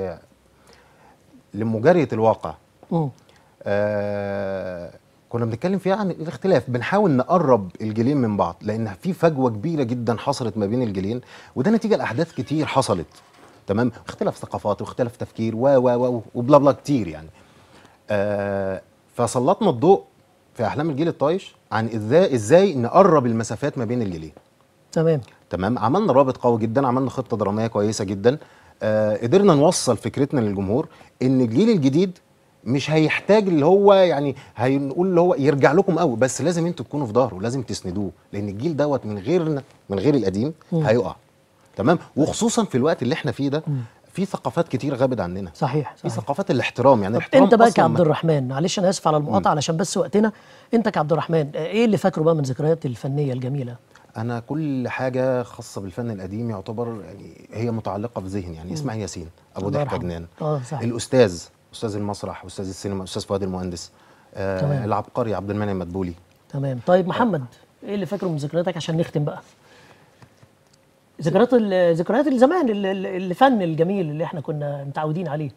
لمجاريه الواقع مم. آه كنا بنتكلم فيها عن الاختلاف بنحاول نقرب الجيلين من بعض لان في فجوه كبيره جدا حصلت ما بين الجيلين وده نتيجه لاحداث كتير حصلت تمام اختلاف ثقافات واختلاف تفكير و و و وبلا بلا كتير يعني آه فسلطنا الضوء في احلام الجيل الطايش عن ازاي ازاي نقرب المسافات ما بين الجيلين تمام تمام عملنا رابط قوي جدا عملنا خطه دراميه كويسه جدا آه قدرنا نوصل فكرتنا للجمهور ان الجيل الجديد مش هيحتاج اللي هو يعني هنقول اللي هو يرجع لكم قوي بس لازم انتوا تكونوا في ظهره لازم تسندوه لان الجيل دوت من غيرنا من غير القديم مم. هيقع تمام وخصوصا في الوقت اللي احنا فيه ده في ثقافات كتير غابت عننا صحيح, في ثقافات الاحترام يعني طب الاحترام انت بقى أصلاً كعبد ما- الرحمن معلش انا اسف على المقاطعه علشان بس وقتنا انت كعبد الرحمن آه، ايه اللي فاكره بقى من ذكريات الفنيه الجميله انا كل حاجه خاصه بالفن القديم يعتبر يعني هي متعلقه بذهني يعني مم. اسماعيل ياسين ابو الله ضحكه يرحمه. جنان اه صح الاستاذ استاذ المسرح استاذ السينما استاذ فؤاد المهندس آه تمام. العبقري عبد المنعم مدبولي تمام طيب محمد ايه اللي فاكره من ذكرياتك عشان نختم بقى ذكريات ال- ذكريات الزمان ال- ال- الفن الجميل اللي احنا كنا متعودين عليه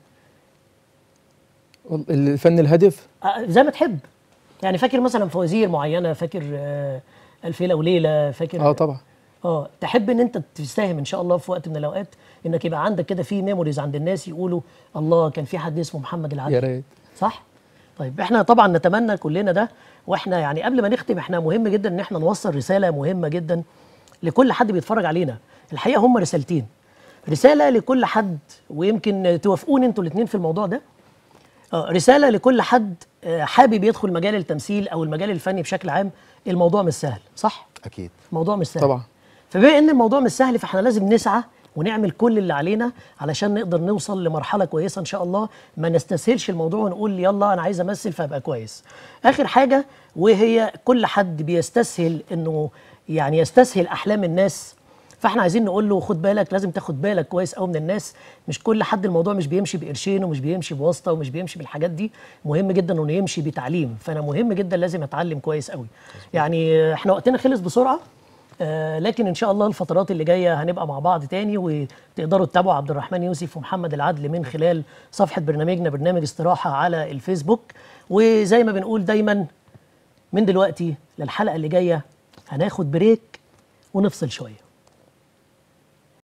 وال- الفن الهادف آه، زي ما تحب يعني فاكر مثلا فوازير معينه فاكر آه، الف ليله وليله فاكر اه طبعا اه تحب ان انت تساهم ان شاء الله في وقت من الاوقات انك يبقى عندك كده في ميموريز عند الناس يقولوا الله كان في حد اسمه محمد العدل يا ريت صح طيب احنا طبعا نتمنى كلنا ده واحنا يعني قبل ما نختم احنا مهم جدا ان احنا نوصل رساله مهمه جدا لكل حد بيتفرج علينا الحقيقه هم رسالتين رساله لكل حد ويمكن توافقوني انتوا الاثنين في الموضوع ده آه، رساله لكل حد آه، حابب يدخل مجال التمثيل او المجال الفني بشكل عام الموضوع مش سهل صح اكيد الموضوع مش سهل طبعا فبما ان الموضوع مش سهل فاحنا لازم نسعى ونعمل كل اللي علينا علشان نقدر نوصل لمرحله كويسه ان شاء الله ما نستسهلش الموضوع ونقول يلا انا عايز امثل فابقى كويس اخر حاجه وهي كل حد بيستسهل انه يعني يستسهل احلام الناس فاحنا عايزين نقول له خد بالك لازم تاخد بالك كويس قوي من الناس مش كل حد الموضوع مش بيمشي بقرشين ومش بيمشي بواسطه ومش بيمشي بالحاجات دي مهم جدا انه يمشي بتعليم فانا مهم جدا لازم اتعلم كويس قوي يعني احنا وقتنا خلص بسرعه آه، لكن ان شاء الله الفترات اللي جايه هنبقى مع بعض تاني وتقدروا تتابعوا عبد الرحمن يوسف ومحمد العدل من خلال صفحه برنامجنا برنامج استراحه على الفيسبوك وزي ما بنقول دايما من دلوقتي للحلقه اللي جايه هناخد بريك ونفصل شويه